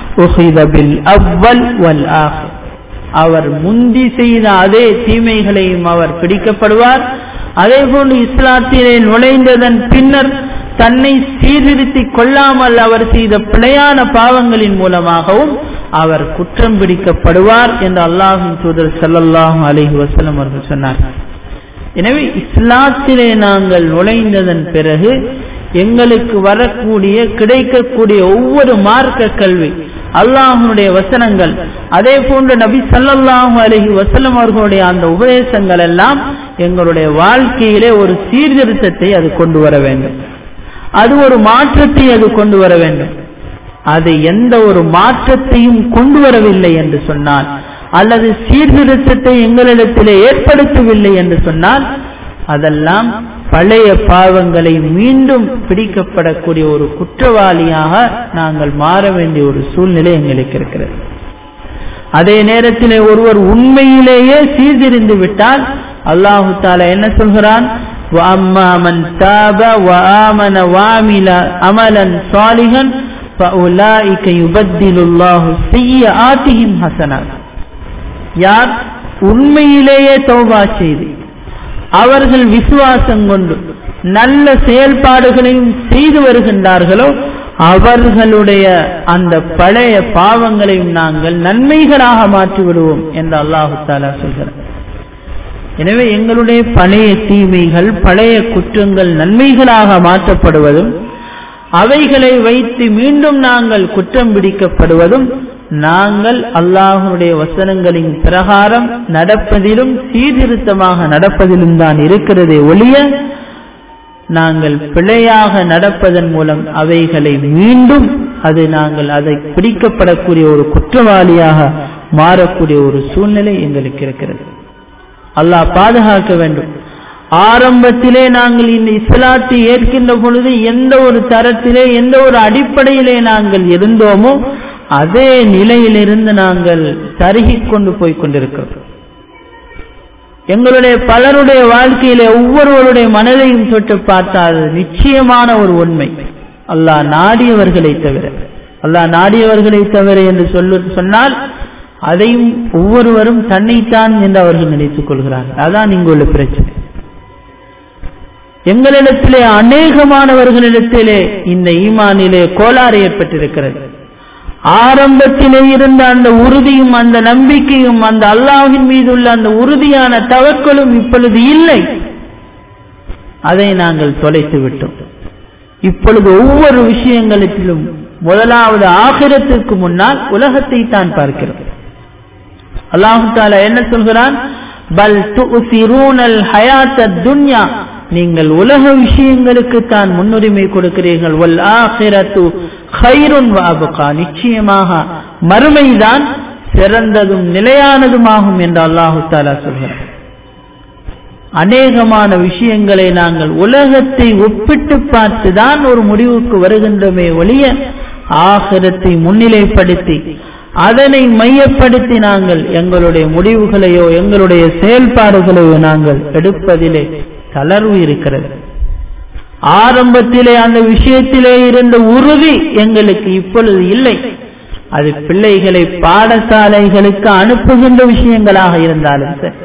அவ்வல் வல் அவர் முந்தி செய்த அதே தீமைகளையும் அவர் பிடிக்கப்படுவார் அதே போன்று இஸ்லாத்திலே நுழைந்ததன் பின்னர் தன்னை சீர்திருத்திக் கொள்ளாமல் அவர் செய்த பிழையான பாவங்களின் மூலமாகவும் அவர் குற்றம் பிடிக்கப்படுவார் என்று அல்லாஹின் தூதர் சல்லல்லாஹு அலஹி வசலம் அவர்கள் சொன்னார் எனவே இஸ்லாத்திலே நாங்கள் நுழைந்ததன் பிறகு எங்களுக்கு வரக்கூடிய கிடைக்கக்கூடிய ஒவ்வொரு மார்க்க கல்வி அல்லாஹனுடைய வசனங்கள் அதே போன்று நபி சல்லல்லாஹு அலஹி வசலம் அவர்களுடைய அந்த உபதேசங்கள் எல்லாம் எங்களுடைய வாழ்க்கையிலே ஒரு சீர்திருத்தத்தை அது கொண்டு வர வேண்டும் அது ஒரு மாற்றத்தை அது கொண்டு வர வேண்டும் அது எந்த ஒரு மாற்றத்தையும் கொண்டு வரவில்லை என்று சொன்னால் அல்லது சீர்திருத்தத்தை எங்களிடத்திலே ஏற்படுத்தவில்லை என்று சொன்னால் அதெல்லாம் பழைய பாவங்களை மீண்டும் பிடிக்கப்படக்கூடிய ஒரு குற்றவாளியாக நாங்கள் மாற வேண்டிய ஒரு சூழ்நிலை எங்களுக்கு இருக்கிறது அதே நேரத்தில் ஒருவர் உண்மையிலேயே சீர்திரிந்து விட்டால் அல்லாஹு தாலா என்ன சொல்கிறான் وأما من تاب وآمن وعمل عملا صالحا فأولئك يبدل الله سيئاتهم حسنات யார் உண்மையிலேயே தௌபா செய்து அவர்கள் விசுவாசம் கொண்டு நல்ல செயல்பாடுகளையும் செய்து வருகின்றார்களோ அவர்களுடைய அந்த பழைய பாவங்களையும் நாங்கள் நன்மைகளாக மாற்றி விடுவோம் என்று அல்லாஹு தாலா சொல்கிறார் எனவே எங்களுடைய பழைய தீமைகள் பழைய குற்றங்கள் நன்மைகளாக மாற்றப்படுவதும் அவைகளை வைத்து மீண்டும் நாங்கள் குற்றம் பிடிக்கப்படுவதும் நாங்கள் அல்லாஹனுடைய வசனங்களின் பிரகாரம் நடப்பதிலும் சீர்திருத்தமாக நடப்பதிலும் தான் இருக்கிறதே ஒழிய நாங்கள் பிழையாக நடப்பதன் மூலம் அவைகளை மீண்டும் அது நாங்கள் அதை பிடிக்கப்படக்கூடிய ஒரு குற்றவாளியாக மாறக்கூடிய ஒரு சூழ்நிலை எங்களுக்கு இருக்கிறது அல்லாஹ் பாதுகாக்க வேண்டும் ஆரம்பத்திலே நாங்கள் இந்த இஸ்லாத்தை ஏற்கின்ற பொழுது எந்த ஒரு தரத்திலே எந்த ஒரு அடிப்படையிலே நாங்கள் இருந்தோமோ அதே நிலையிலிருந்து நாங்கள் தருகிக் கொண்டு போய் கொண்டிருக்கிறோம் எங்களுடைய பலருடைய வாழ்க்கையிலே ஒவ்வொருவருடைய மனதையும் தொட்டு பார்த்தால் நிச்சயமான ஒரு உண்மை அல்லாஹ் நாடியவர்களை தவிர அல்லாஹ் நாடியவர்களை தவிர என்று சொல்லு சொன்னால் அதையும் ஒவ்வொருவரும் தன்னைத்தான் என்று அவர்கள் நினைத்துக் கொள்கிறார்கள் அதான் இங்குள்ள பிரச்சனை எங்களிடத்திலே அநேகமானவர்களிடத்திலே இந்த ஈமானிலே கோளாறு ஏற்பட்டிருக்கிறது ஆரம்பத்திலே இருந்த அந்த உறுதியும் அந்த நம்பிக்கையும் அந்த அல்லாஹின் மீது உள்ள அந்த உறுதியான தவக்கலும் இப்பொழுது இல்லை அதை நாங்கள் தொலைத்து விட்டோம் இப்பொழுது ஒவ்வொரு விஷயங்களிலும் முதலாவது ஆகிரத்திற்கு முன்னால் உலகத்தை தான் பார்க்கிறோம் அல்லாஹு தாலா என்ன சொல்கிறான் பல் துசிரூனல் ஹயாத்த துன்யா நீங்கள் உலக விஷயங்களுக்கு தான் முன்னுரிமை கொடுக்கிறீர்கள் வல் ஆஹிரத்து ஹைருன் வாபுகா நிச்சயமாக மறுமைதான் சிறந்ததும் நிலையானதுமாகும் என்று அல்லாஹு தாலா சொல்கிறார் அநேகமான விஷயங்களை நாங்கள் உலகத்தை ஒப்பிட்டு பார்த்துதான் ஒரு முடிவுக்கு வருகின்றமே ஒழிய ஆகிரத்தை முன்னிலைப்படுத்தி அதனை மையப்படுத்தி நாங்கள் எங்களுடைய முடிவுகளையோ எங்களுடைய செயல்பாடுகளையோ நாங்கள் எடுப்பதிலே தளர்வு இருக்கிறது ஆரம்பத்திலே அந்த விஷயத்திலே இருந்த உறுதி எங்களுக்கு இப்பொழுது இல்லை அது பிள்ளைகளை பாடசாலைகளுக்கு அனுப்புகின்ற விஷயங்களாக இருந்தாலும் சரி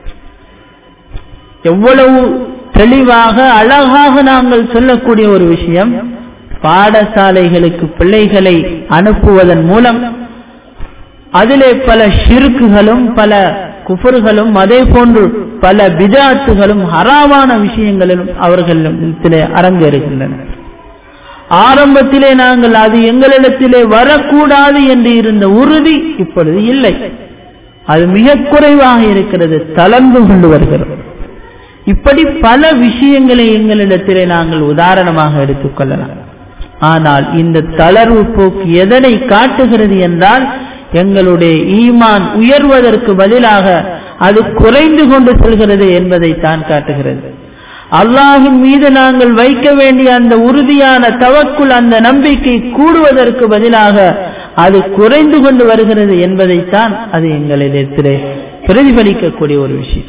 எவ்வளவு தெளிவாக அழகாக நாங்கள் சொல்லக்கூடிய ஒரு விஷயம் பாடசாலைகளுக்கு பிள்ளைகளை அனுப்புவதன் மூலம் அதிலே பல ஷிருக்குகளும் பல குஃபர்களும் அதே போன்று பல பிதாத்துகளும் ஹராமான விஷயங்களிலும் அவர்களிடத்திலே அரங்கேறுகின்றன ஆரம்பத்திலே நாங்கள் அது எங்களிடத்திலே வரக்கூடாது என்று இருந்த உறுதி இப்பொழுது இல்லை அது மிக குறைவாக இருக்கிறது தளர்ந்து கொண்டு வருகிறது இப்படி பல விஷயங்களை எங்களிடத்திலே நாங்கள் உதாரணமாக எடுத்துக்கொள்ளலாம் ஆனால் இந்த தளர்வு போக்கு எதனை காட்டுகிறது என்றால் எங்களுடைய ஈமான் உயர்வதற்கு பதிலாக அது குறைந்து கொண்டு செல்கிறது என்பதை தான் காட்டுகிறது அல்லாஹின் மீது நாங்கள் வைக்க வேண்டிய அந்த உறுதியான தவக்குள் அந்த நம்பிக்கை கூடுவதற்கு பதிலாக அது குறைந்து கொண்டு வருகிறது என்பதைத்தான் அது எங்களிடத்திலே பிரதிபலிக்கக்கூடிய ஒரு விஷயம்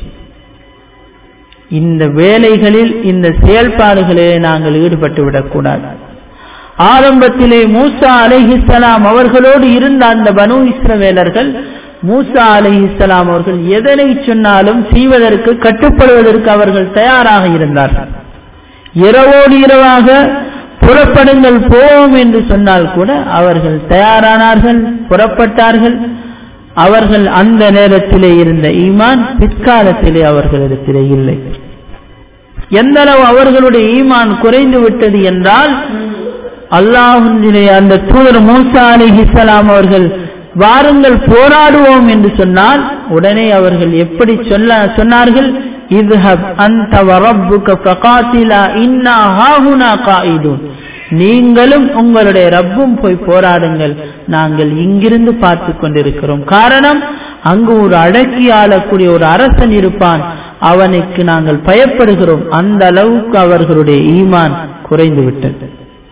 இந்த வேலைகளில் இந்த செயல்பாடுகளிலே நாங்கள் ஈடுபட்டு விடக்கூடாது ஆரம்பத்திலே மூசா அலைஹிஸ்லாம் அவர்களோடு இருந்த அந்த பனு இஸ்ரவேலர்கள் மூசா அலைஹிஸ்லாம் அவர்கள் எதனை சொன்னாலும் செய்வதற்கு கட்டுப்படுவதற்கு அவர்கள் தயாராக இருந்தார்கள் இரவோடு இரவாக புறப்படுங்கள் போவோம் என்று சொன்னால் கூட அவர்கள் தயாரானார்கள் புறப்பட்டார்கள் அவர்கள் அந்த நேரத்திலே இருந்த ஈமான் பிற்காலத்திலே அவர்களிடத்திலே இல்லை எந்த அளவு அவர்களுடைய ஈமான் குறைந்து விட்டது என்றால் அல்லாஹுடைய அந்த தூதர் மூசா அலி இஸ்லாம் அவர்கள் வாருங்கள் போராடுவோம் என்று சொன்னால் உடனே அவர்கள் எப்படி சொல்ல சொன்னார்கள் இத்ஹப் அந்த வரப்புக ஃபகாத்திலா இன்னா ஹாஹுனா காயிதூன் நீங்களும் உங்களுடைய ரப்பும் போய் போராடுங்கள் நாங்கள் இங்கிருந்து பார்த்து கொண்டிருக்கிறோம் காரணம் அங்கு ஒரு அடக்கி ஆளக்கூடிய ஒரு அரசன் இருப்பான் அவனுக்கு நாங்கள் பயப்படுகிறோம் அந்த அளவுக்கு அவர்களுடைய ஈமான் குறைந்து விட்டது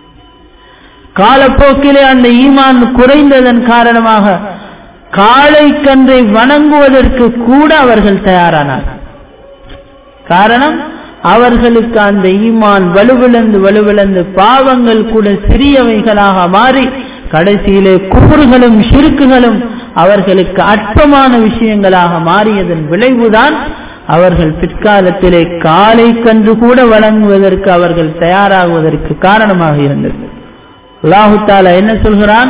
காலப்போக்கிலே அந்த ஈமான் குறைந்ததன் காரணமாக காளை கன்றை வணங்குவதற்கு கூட அவர்கள் தயாரானார் காரணம் அவர்களுக்கு அந்த ஈமான் வலுவிழந்து வலுவிழந்து பாவங்கள் கூட சிறியவைகளாக மாறி கடைசியிலே குபுர்களும் சிறுக்குகளும் அவர்களுக்கு அற்பமான விஷயங்களாக மாறியதன் விளைவுதான் அவர்கள் பிற்காலத்திலே காலை கன்று கூட வழங்குவதற்கு அவர்கள் தயாராகுவதற்கு காரணமாக இருந்தது அல்லாஹு தாலா என்ன சொல்கிறான்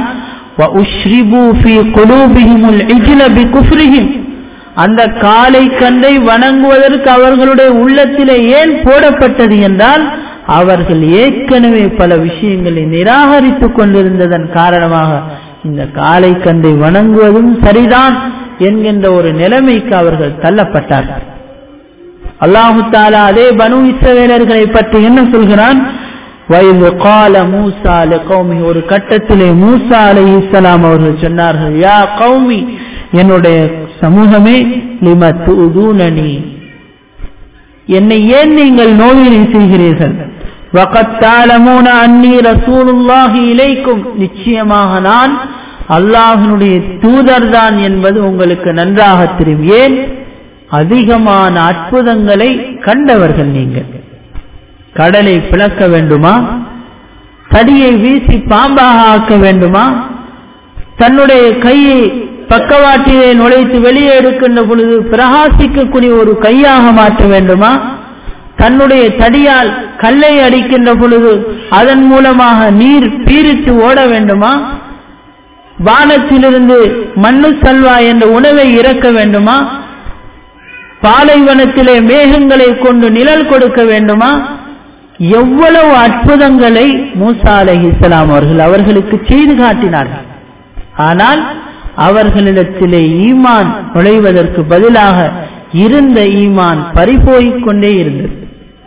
அந்த காலை கன்றை வணங்குவதற்கு அவர்களுடைய உள்ளத்திலே ஏன் போடப்பட்டது என்றால் அவர்கள் ஏற்கனவே பல விஷயங்களை நிராகரித்துக் கொண்டிருந்ததன் காரணமாக இந்த காலை கண்டை வணங்குவதும் சரிதான் என்கின்ற ஒரு நிலைமைக்கு அவர்கள் தள்ளப்பட்டார்கள் அல்லாஹு தாலா அதே பனு இஸ்ரவேலர்களை பற்றி என்ன சொல்கிறான் வயது கால மூசா கௌமி ஒரு கட்டத்திலே மூசா அலை இஸ்லாம் அவர்கள் சொன்னார்கள் யா கௌமி என்னுடைய சமூகமே லிம தூதூனனி என்னை ஏன் நீங்கள் நோயினை செய்கிறீர்கள் வகத்தாலமூன அன்னி ரசூலுல்லாஹி இலைக்கும் நிச்சயமாக நான் அல்லாஹனுடைய தூதர் தான் என்பது உங்களுக்கு நன்றாக தெரியும் ஏன் அதிகமான அற்புதங்களை கண்டவர்கள் நீங்கள் கடலை பிளக்க வேண்டுமா தடியை வீசி பாம்பாக ஆக்க வேண்டுமா தன்னுடைய கையை பக்கவாட்டிலே நுழைத்து வெளியே எடுக்கின்ற பொழுது பிரகாசிக்கக்கூடிய ஒரு கையாக மாற்ற வேண்டுமா தன்னுடைய தடியால் கல்லை அடிக்கின்ற பொழுது அதன் மூலமாக நீர் பீரிட்டு ஓட வேண்டுமா வானத்திலிருந்து மண்ணு சல்வா என்ற உணவை இறக்க வேண்டுமா பாலைவனத்திலே மேகங்களை கொண்டு நிழல் கொடுக்க வேண்டுமா எவ்வளவு அற்புதங்களை மூசா அலை இஸ்லாம் அவர்கள் அவர்களுக்கு செய்து காட்டினார்கள் ஆனால் அவர்களிடத்திலே ஈமான் நுழைவதற்கு பதிலாக இருந்த ஈமான் பறிபோய்க் கொண்டே இருந்தது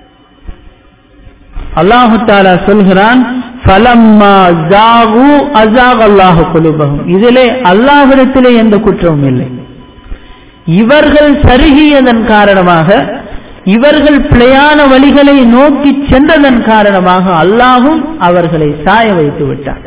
அல்லாஹு தாலா சொல்கிறான் இதிலே அல்லாஹிடத்திலே எந்த குற்றமும் இல்லை இவர்கள் சருகியதன் காரணமாக இவர்கள் பிழையான வழிகளை நோக்கி சென்றதன் காரணமாக அல்லாஹும் அவர்களை சாய வைத்து விட்டார்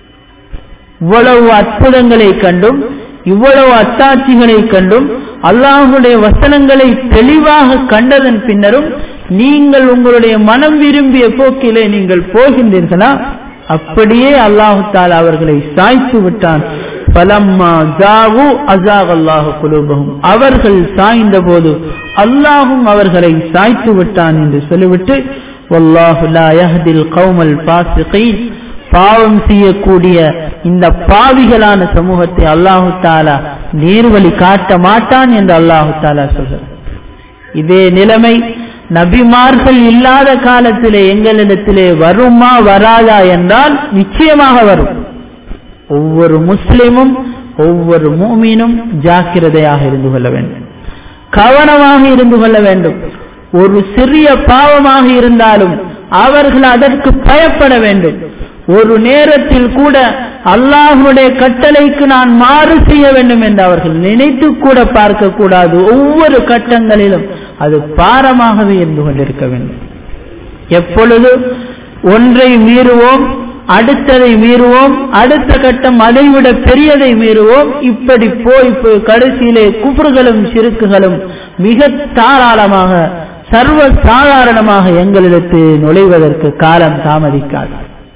இவ்வளவு அற்புதங்களை கண்டும் இவ்வளவு அத்தாட்சிகளை கண்டும் அல்லாஹுடைய வசனங்களை தெளிவாக கண்டதன் பின்னரும் நீங்கள் உங்களுடைய மனம் விரும்பிய போக்கிலே நீங்கள் போகின்றீர்களா அப்படியே அல்லாஹு தாலா அவர்களை சாய்த்து விட்டான் பலம்மா ஜாகு அசாக் அல்லாஹு குலூபகும் அவர்கள் சாய்ந்த போது அல்லாஹும் அவர்களை சாய்த்து விட்டான் என்று சொல்லிவிட்டு வல்லாஹு லா யஹ்தில் கௌமல் பாசிகீன் பாவம் செய்யக்கூடிய இந்த பாவிகளான சமூகத்தை அல்லாஹு தாலா நேர்வழி காட்ட மாட்டான் என்று அல்லாஹு தாலா சொல்கிறார் இதே நிலைமை நபிமார்கள் இல்லாத காலத்திலே எங்களிடத்திலே வருமா வராதா என்றால் நிச்சயமாக வரும் ஒவ்வொரு முஸ்லிமும் ஒவ்வொரு மூமீனும் ஜாக்கிரதையாக இருந்து கொள்ள வேண்டும் கவனமாக இருந்து கொள்ள வேண்டும் ஒரு சிறிய பாவமாக இருந்தாலும் அவர்கள் அதற்கு பயப்பட வேண்டும் ஒரு நேரத்தில் கூட அல்லாஹுடைய கட்டளைக்கு நான் மாறு செய்ய வேண்டும் என்று அவர்கள் நினைத்து கூட பார்க்க கூடாது ஒவ்வொரு கட்டங்களிலும் அது பாரமாகவே இருந்து கொண்டிருக்க வேண்டும் எப்பொழுது ஒன்றை மீறுவோம் அடுத்ததை மீறுவோம் அடுத்த கட்டம் அதைவிட பெரியதை மீறுவோம் இப்படி போய் போய் கடைசியிலே குப்புறுகளும் சிறுக்குகளும் மிக தாராளமாக சர்வ சாதாரணமாக எங்களிடத்து நுழைவதற்கு காலம் தாமதிக்காது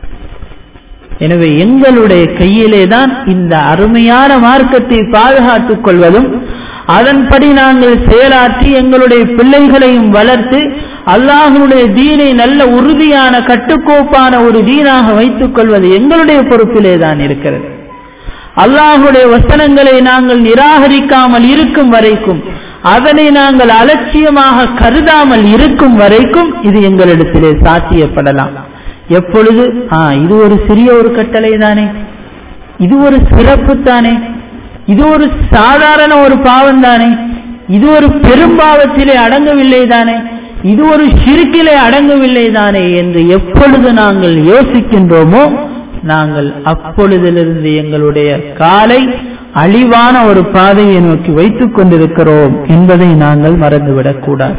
எனவே எங்களுடைய கையிலே தான் இந்த அருமையான மார்க்கத்தை பாதுகாத்துக் கொள்வதும் அதன்படி நாங்கள் செயலாற்றி எங்களுடைய பிள்ளைகளையும் வளர்த்து அல்லாஹனுடைய தீனை நல்ல உறுதியான கட்டுக்கோப்பான ஒரு தீனாக வைத்துக் கொள்வது எங்களுடைய பொறுப்பிலே தான் இருக்கிறது அல்லாஹுடைய வசனங்களை நாங்கள் நிராகரிக்காமல் இருக்கும் வரைக்கும் அதனை நாங்கள் அலட்சியமாக கருதாமல் இருக்கும் வரைக்கும் இது எங்களிடத்திலே சாத்தியப்படலாம் எப்பொழுது ஆ இது ஒரு சிறிய ஒரு கட்டளை தானே இது ஒரு சிறப்பு தானே இது ஒரு சாதாரண ஒரு பாவம் தானே இது ஒரு பெரும்பாவத்திலே அடங்கவில்லை தானே இது ஒரு சிறுக்கிலே அடங்கவில்லை தானே என்று எப்பொழுது நாங்கள் யோசிக்கின்றோமோ நாங்கள் அப்பொழுதிலிருந்து எங்களுடைய காலை அழிவான ஒரு பாதையை நோக்கி வைத்துக் கொண்டிருக்கிறோம் என்பதை நாங்கள் மறந்துவிடக் கூடாது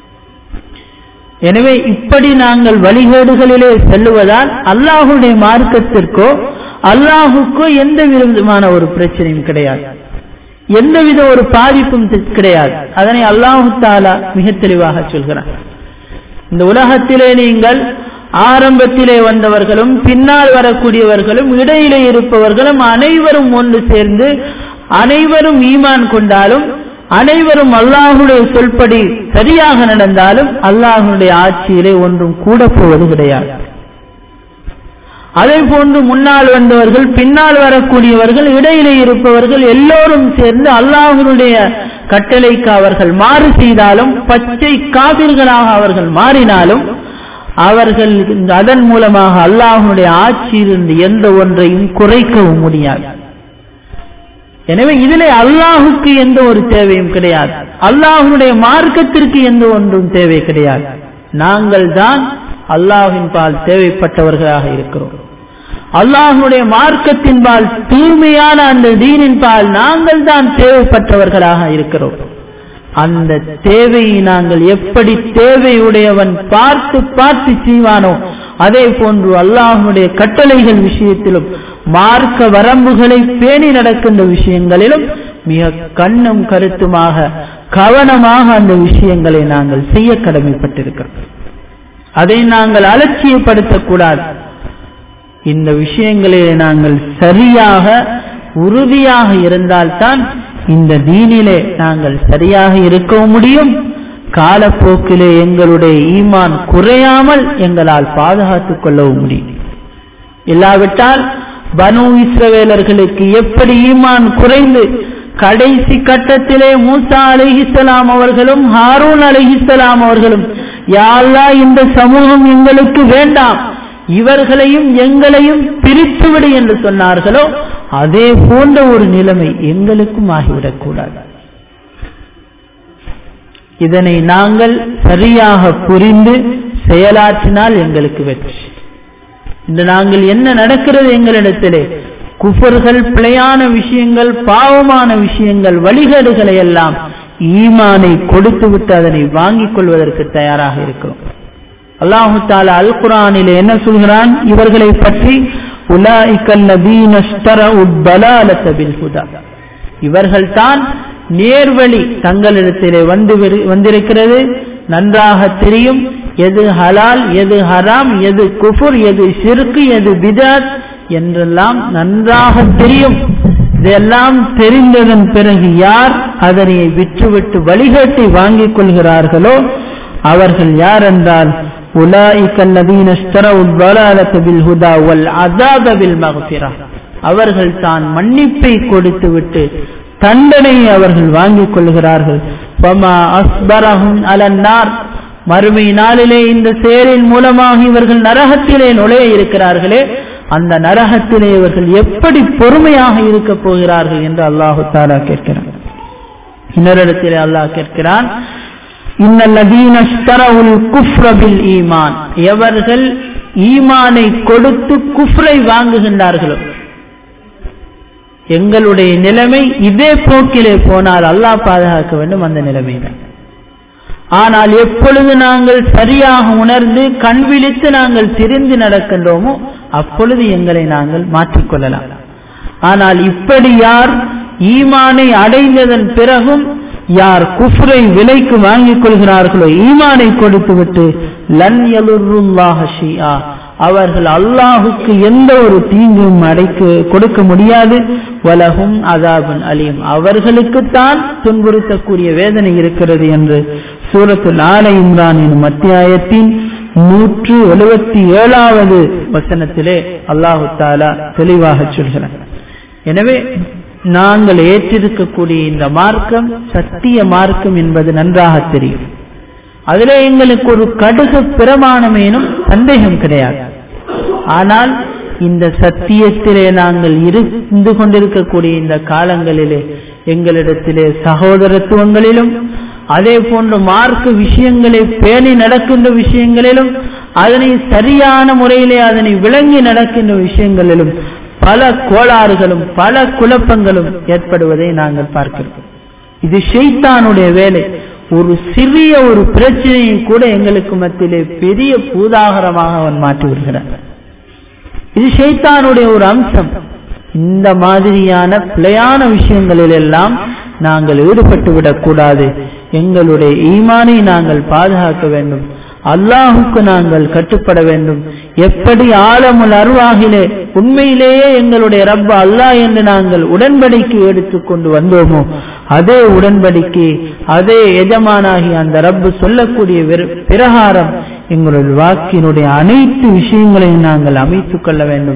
எனவே இப்படி நாங்கள் வழிகேடுகளிலே செல்லுவதால் அல்லாஹுடைய மார்க்கத்திற்கோ அல்லாஹுக்கோ எந்த விதமான ஒரு பிரச்சனையும் கிடையாது எந்தவித ஒரு பாதிப்பும் கிடையாது அதனை அல்லாஹு தாலா மிக தெளிவாக சொல்கிறான் இந்த உலகத்திலே நீங்கள் ஆரம்பத்திலே வந்தவர்களும் பின்னால் வரக்கூடியவர்களும் இடையிலே இருப்பவர்களும் அனைவரும் ஒன்று சேர்ந்து அனைவரும் ஈமான் கொண்டாலும் அனைவரும் அல்லாஹுடைய சொல்படி சரியாக நடந்தாலும் அல்லாஹுடைய ஆட்சியிலே ஒன்றும் கூட போவது கிடையாது அதே போன்று முன்னால் வந்தவர்கள் பின்னால் வரக்கூடியவர்கள் இடையிலே இருப்பவர்கள் எல்லோரும் சேர்ந்து அல்லாஹனுடைய கட்டளைக்கு அவர்கள் மாறு செய்தாலும் பச்சை காவிர்களாக அவர்கள் மாறினாலும் அவர்கள் அதன் மூலமாக அல்லாஹனுடைய ஆட்சியிலிருந்து எந்த ஒன்றையும் குறைக்கவும் முடியாது எனவே இதிலே அல்லாஹுக்கு எந்த ஒரு தேவையும் கிடையாது அல்லாஹனுடைய மார்க்கத்திற்கு எந்த ஒன்றும் தேவை கிடையாது நாங்கள் தான் அல்லாஹின் பால் தேவைப்பட்டவர்களாக இருக்கிறோம் அல்லாஹனுடைய மார்க்கத்தின் பால் தூய்மையான அந்த தீனின் பால் நாங்கள் தான் தேவைப்பட்டவர்களாக இருக்கிறோம் அந்த தேவையை நாங்கள் எப்படி தேவையுடையவன் பார்த்து பார்த்து செய்வானோ அதே போன்று அல்லாஹனுடைய கட்டளைகள் விஷயத்திலும் மார்க்க வரம்புகளை பேணி நடக்கின்ற விஷயங்களிலும் மிக கண்ணும் கருத்துமாக கவனமாக அந்த விஷயங்களை நாங்கள் செய்ய கடமைப்பட்டிருக்கிறோம் அதை நாங்கள் அலட்சியப்படுத்தக்கூடாது இந்த விஷயங்களிலே நாங்கள் சரியாக உறுதியாக இருந்தால்தான் இந்த தீனிலே நாங்கள் சரியாக இருக்கவும் முடியும் காலப்போக்கிலே எங்களுடைய ஈமான் குறையாமல் எங்களால் பாதுகாத்துக் கொள்ளவும் முடியும் இல்லாவிட்டால் பனு இஸ்ரவேலர்களுக்கு எப்படி ஈமான் குறைந்து கடைசி கட்டத்திலே மூசா அலிஹிசலாம் அவர்களும் ஹாரூன் அலிஹிசலாம் அவர்களும் யாழ்லா இந்த சமூகம் எங்களுக்கு வேண்டாம் இவர்களையும் எங்களையும் பிரித்துவிடு என்று சொன்னார்களோ அதே போன்ற ஒரு நிலைமை எங்களுக்கும் ஆகிவிடக்கூடாது இதனை நாங்கள் சரியாக புரிந்து செயலாற்றினால் எங்களுக்கு வெற்றி இன்று நாங்கள் என்ன நடக்கிறது எங்களிடத்திலே குஃபர்கள் பிழையான விஷயங்கள் பாவமான விஷயங்கள் வழிகேடுகளை எல்லாம் ஈமானை கொடுத்துவிட்டு அதனை வாங்கிக் கொள்வதற்கு தயாராக இருக்கிறோம் அல்லாஹு தாலா அல் குரானிலே என்ன சொல்கிறான் இவர்களை பற்றி இவர்கள் தான் நேர்வழி தங்களிடத்திலே வந்து வந்திருக்கிறது நன்றாக தெரியும் எது ஹலால் எது ஹராம் எது குஃபுர் எது சிறுக்கு எது பிதாத் என்றெல்லாம் நன்றாக தெரியும் இதெல்லாம் தெரிந்ததன் பிறகு யார் அதனை விற்றுவிட்டு வழிகாட்டி வாங்கிக் கொள்கிறார்களோ அவர்கள் யார் என்றால் அவர்கள் தான் மன்னிப்பை கொடுத்து விட்டு தண்டனையை அவர்கள் வாங்கிக் கொள்கிறார்கள் மறுமை நாளிலே இந்த செயலின் மூலமாக இவர்கள் நரகத்திலே நுழைய இருக்கிறார்களே அந்த நரகத்திலே இவர்கள் எப்படி பொறுமையாக இருக்க போகிறார்கள் என்று அல்லாஹு தாலா கேட்கிறார் இன்னொரு அல்லாஹ் கேட்கிறான் ஈமான் எவர்கள் ஈமானை கொடுத்து குஃப்ரை வாங்குகின்றார்களோ எங்களுடைய நிலைமை இதே போக்கிலே போனால் அல்லாஹ் பாதுகாக்க வேண்டும் அந்த நிலைமை தான் ஆனால் எப்பொழுது நாங்கள் சரியாக உணர்ந்து கண் விழித்து நாங்கள் திரிந்து நடக்கின்றோமோ அப்பொழுது எங்களை நாங்கள் மாற்றிக்கொள்ளலாம் ஆனால் இப்படி யார் ஈமானை அடைந்ததன் பிறகும் யார் குஃப்ரை விலைக்கு வாங்கிக் கொள்கிறார்களோ ஈமானை கொடுத்துவிட்டு லன் எலுருல்லாஹ ஷியா அவர்கள் அல்லாஹுக்கு எந்த ஒரு தீங்கும் அடைக்கு கொடுக்க முடியாது வலகும் அதாபன் அலியும் அவர்களுக்குத்தான் துன்புறுத்தக்கூடிய வேதனை இருக்கிறது என்று சூரத்துல் ஆல இம்ரான் எனும் அத்தியாயத்தின் நூற்று எழுபத்தி ஏழாவது வசனத்திலே அல்லாஹு தாலா தெளிவாக சொல்கிறார் எனவே நாங்கள் ஏற்றிருக்கக்கூடிய இந்த மார்க்கம் சத்திய மார்க்கம் என்பது நன்றாக தெரியும் அதிலே எங்களுக்கு ஒரு கடுகு பிரமாணமேனும் சந்தேகம் கிடையாது ஆனால் இந்த சத்தியத்திலே நாங்கள் இருந்து கொண்டிருக்கக்கூடிய இந்த காலங்களிலே எங்களிடத்திலே சகோதரத்துவங்களிலும் அதே போன்ற மார்க்க விஷயங்களை பேணி நடக்கின்ற விஷயங்களிலும் அதனை சரியான முறையிலே அதனை விளங்கி நடக்கின்ற விஷயங்களிலும் பல கோளாறுகளும் பல குழப்பங்களும் ஏற்படுவதை நாங்கள் பார்க்கிறோம் இது ஷெய்தானுடைய வேலை ஒரு சிறிய ஒரு பிரச்சனையை கூட எங்களுக்கு மத்தியிலே பெரிய பூதாகரமாக அவன் மாற்றி விடுகிறான் இது ஷெய்தானுடைய ஒரு அம்சம் இந்த மாதிரியான பிழையான விஷயங்களில் எல்லாம் நாங்கள் ஈடுபட்டு விடக்கூடாது எங்களுடைய ஈமானை நாங்கள் பாதுகாக்க வேண்டும் அல்லாஹுக்கு நாங்கள் கட்டுப்பட வேண்டும் எப்படி ஆழமுல் அருவாகிலே உண்மையிலேயே எங்களுடைய ரப்ப அல்லாஹ் என்று நாங்கள் உடன்படிக்கை எடுத்துக்கொண்டு வந்தோமோ அதே உடன்படிக்கை அதே எஜமானாகி அந்த ரப்பு சொல்லக்கூடிய பிரகாரம் எங்களுடைய வாக்கினுடைய அனைத்து விஷயங்களையும் நாங்கள் அமைத்துக் கொள்ள வேண்டும்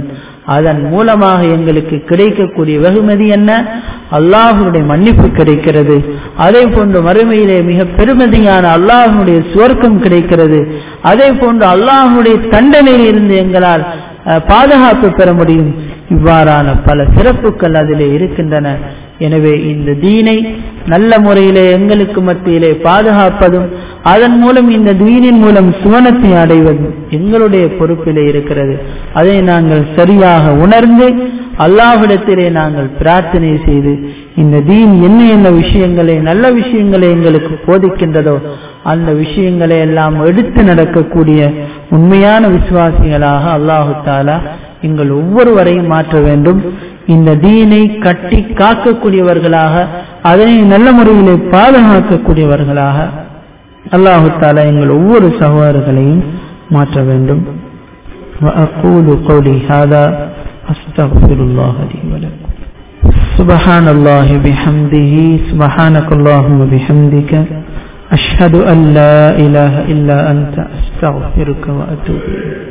அதன் மூலமாக எங்களுக்கு கிடைக்கக்கூடிய வெகுமதி என்ன அல்லாஹனுடைய மன்னிப்பு கிடைக்கிறது அதே போன்று மறுமையிலே மிக பெருமதியான அல்லாஹனுடைய சுவர்க்கம் கிடைக்கிறது அதே போன்று அல்லாஹனுடைய தண்டனையில் இருந்து எங்களால் பாதுகாப்பு பெற முடியும் இவ்வாறான பல சிறப்புகள் அதிலே இருக்கின்றன எனவே இந்த தீனை நல்ல முறையிலே எங்களுக்கு மத்தியிலே பாதுகாப்பதும் அதன் மூலம் இந்த தீனின் மூலம் சுவனத்தை அடைவதும் எங்களுடைய பொறுப்பிலே இருக்கிறது அதை நாங்கள் சரியாக உணர்ந்து அல்லாஹ்விடத்திலே நாங்கள் பிரார்த்தனை செய்து இந்த தீன் என்ன என்ன விஷயங்களை நல்ல விஷயங்களை எங்களுக்கு போதிக்கின்றதோ அந்த விஷயங்களை எல்லாம் எடுத்து நடக்கக்கூடிய உண்மையான விசுவாசிகளாக அல்லாஹு தாலா எங்கள் ஒவ்வொருவரையும் மாற்ற வேண்டும் இந்த தீனை கட்டி காக்கக்கூடியவர்களாக அதனை நல்ல முறையிலே பாதுகாக்கக்கூடியவர்களாக அல்லாஹு தாலா எங்கள் ஒவ்வொரு சகோதரர்களையும் மாற்ற வேண்டும் وأقول قولي هذا أستغفر الله لي ولكم سبحان الله بحمده سبحانك اللهم بحمدك أشهد أن لا إله إلا أنت أستغفرك وأتوب إليك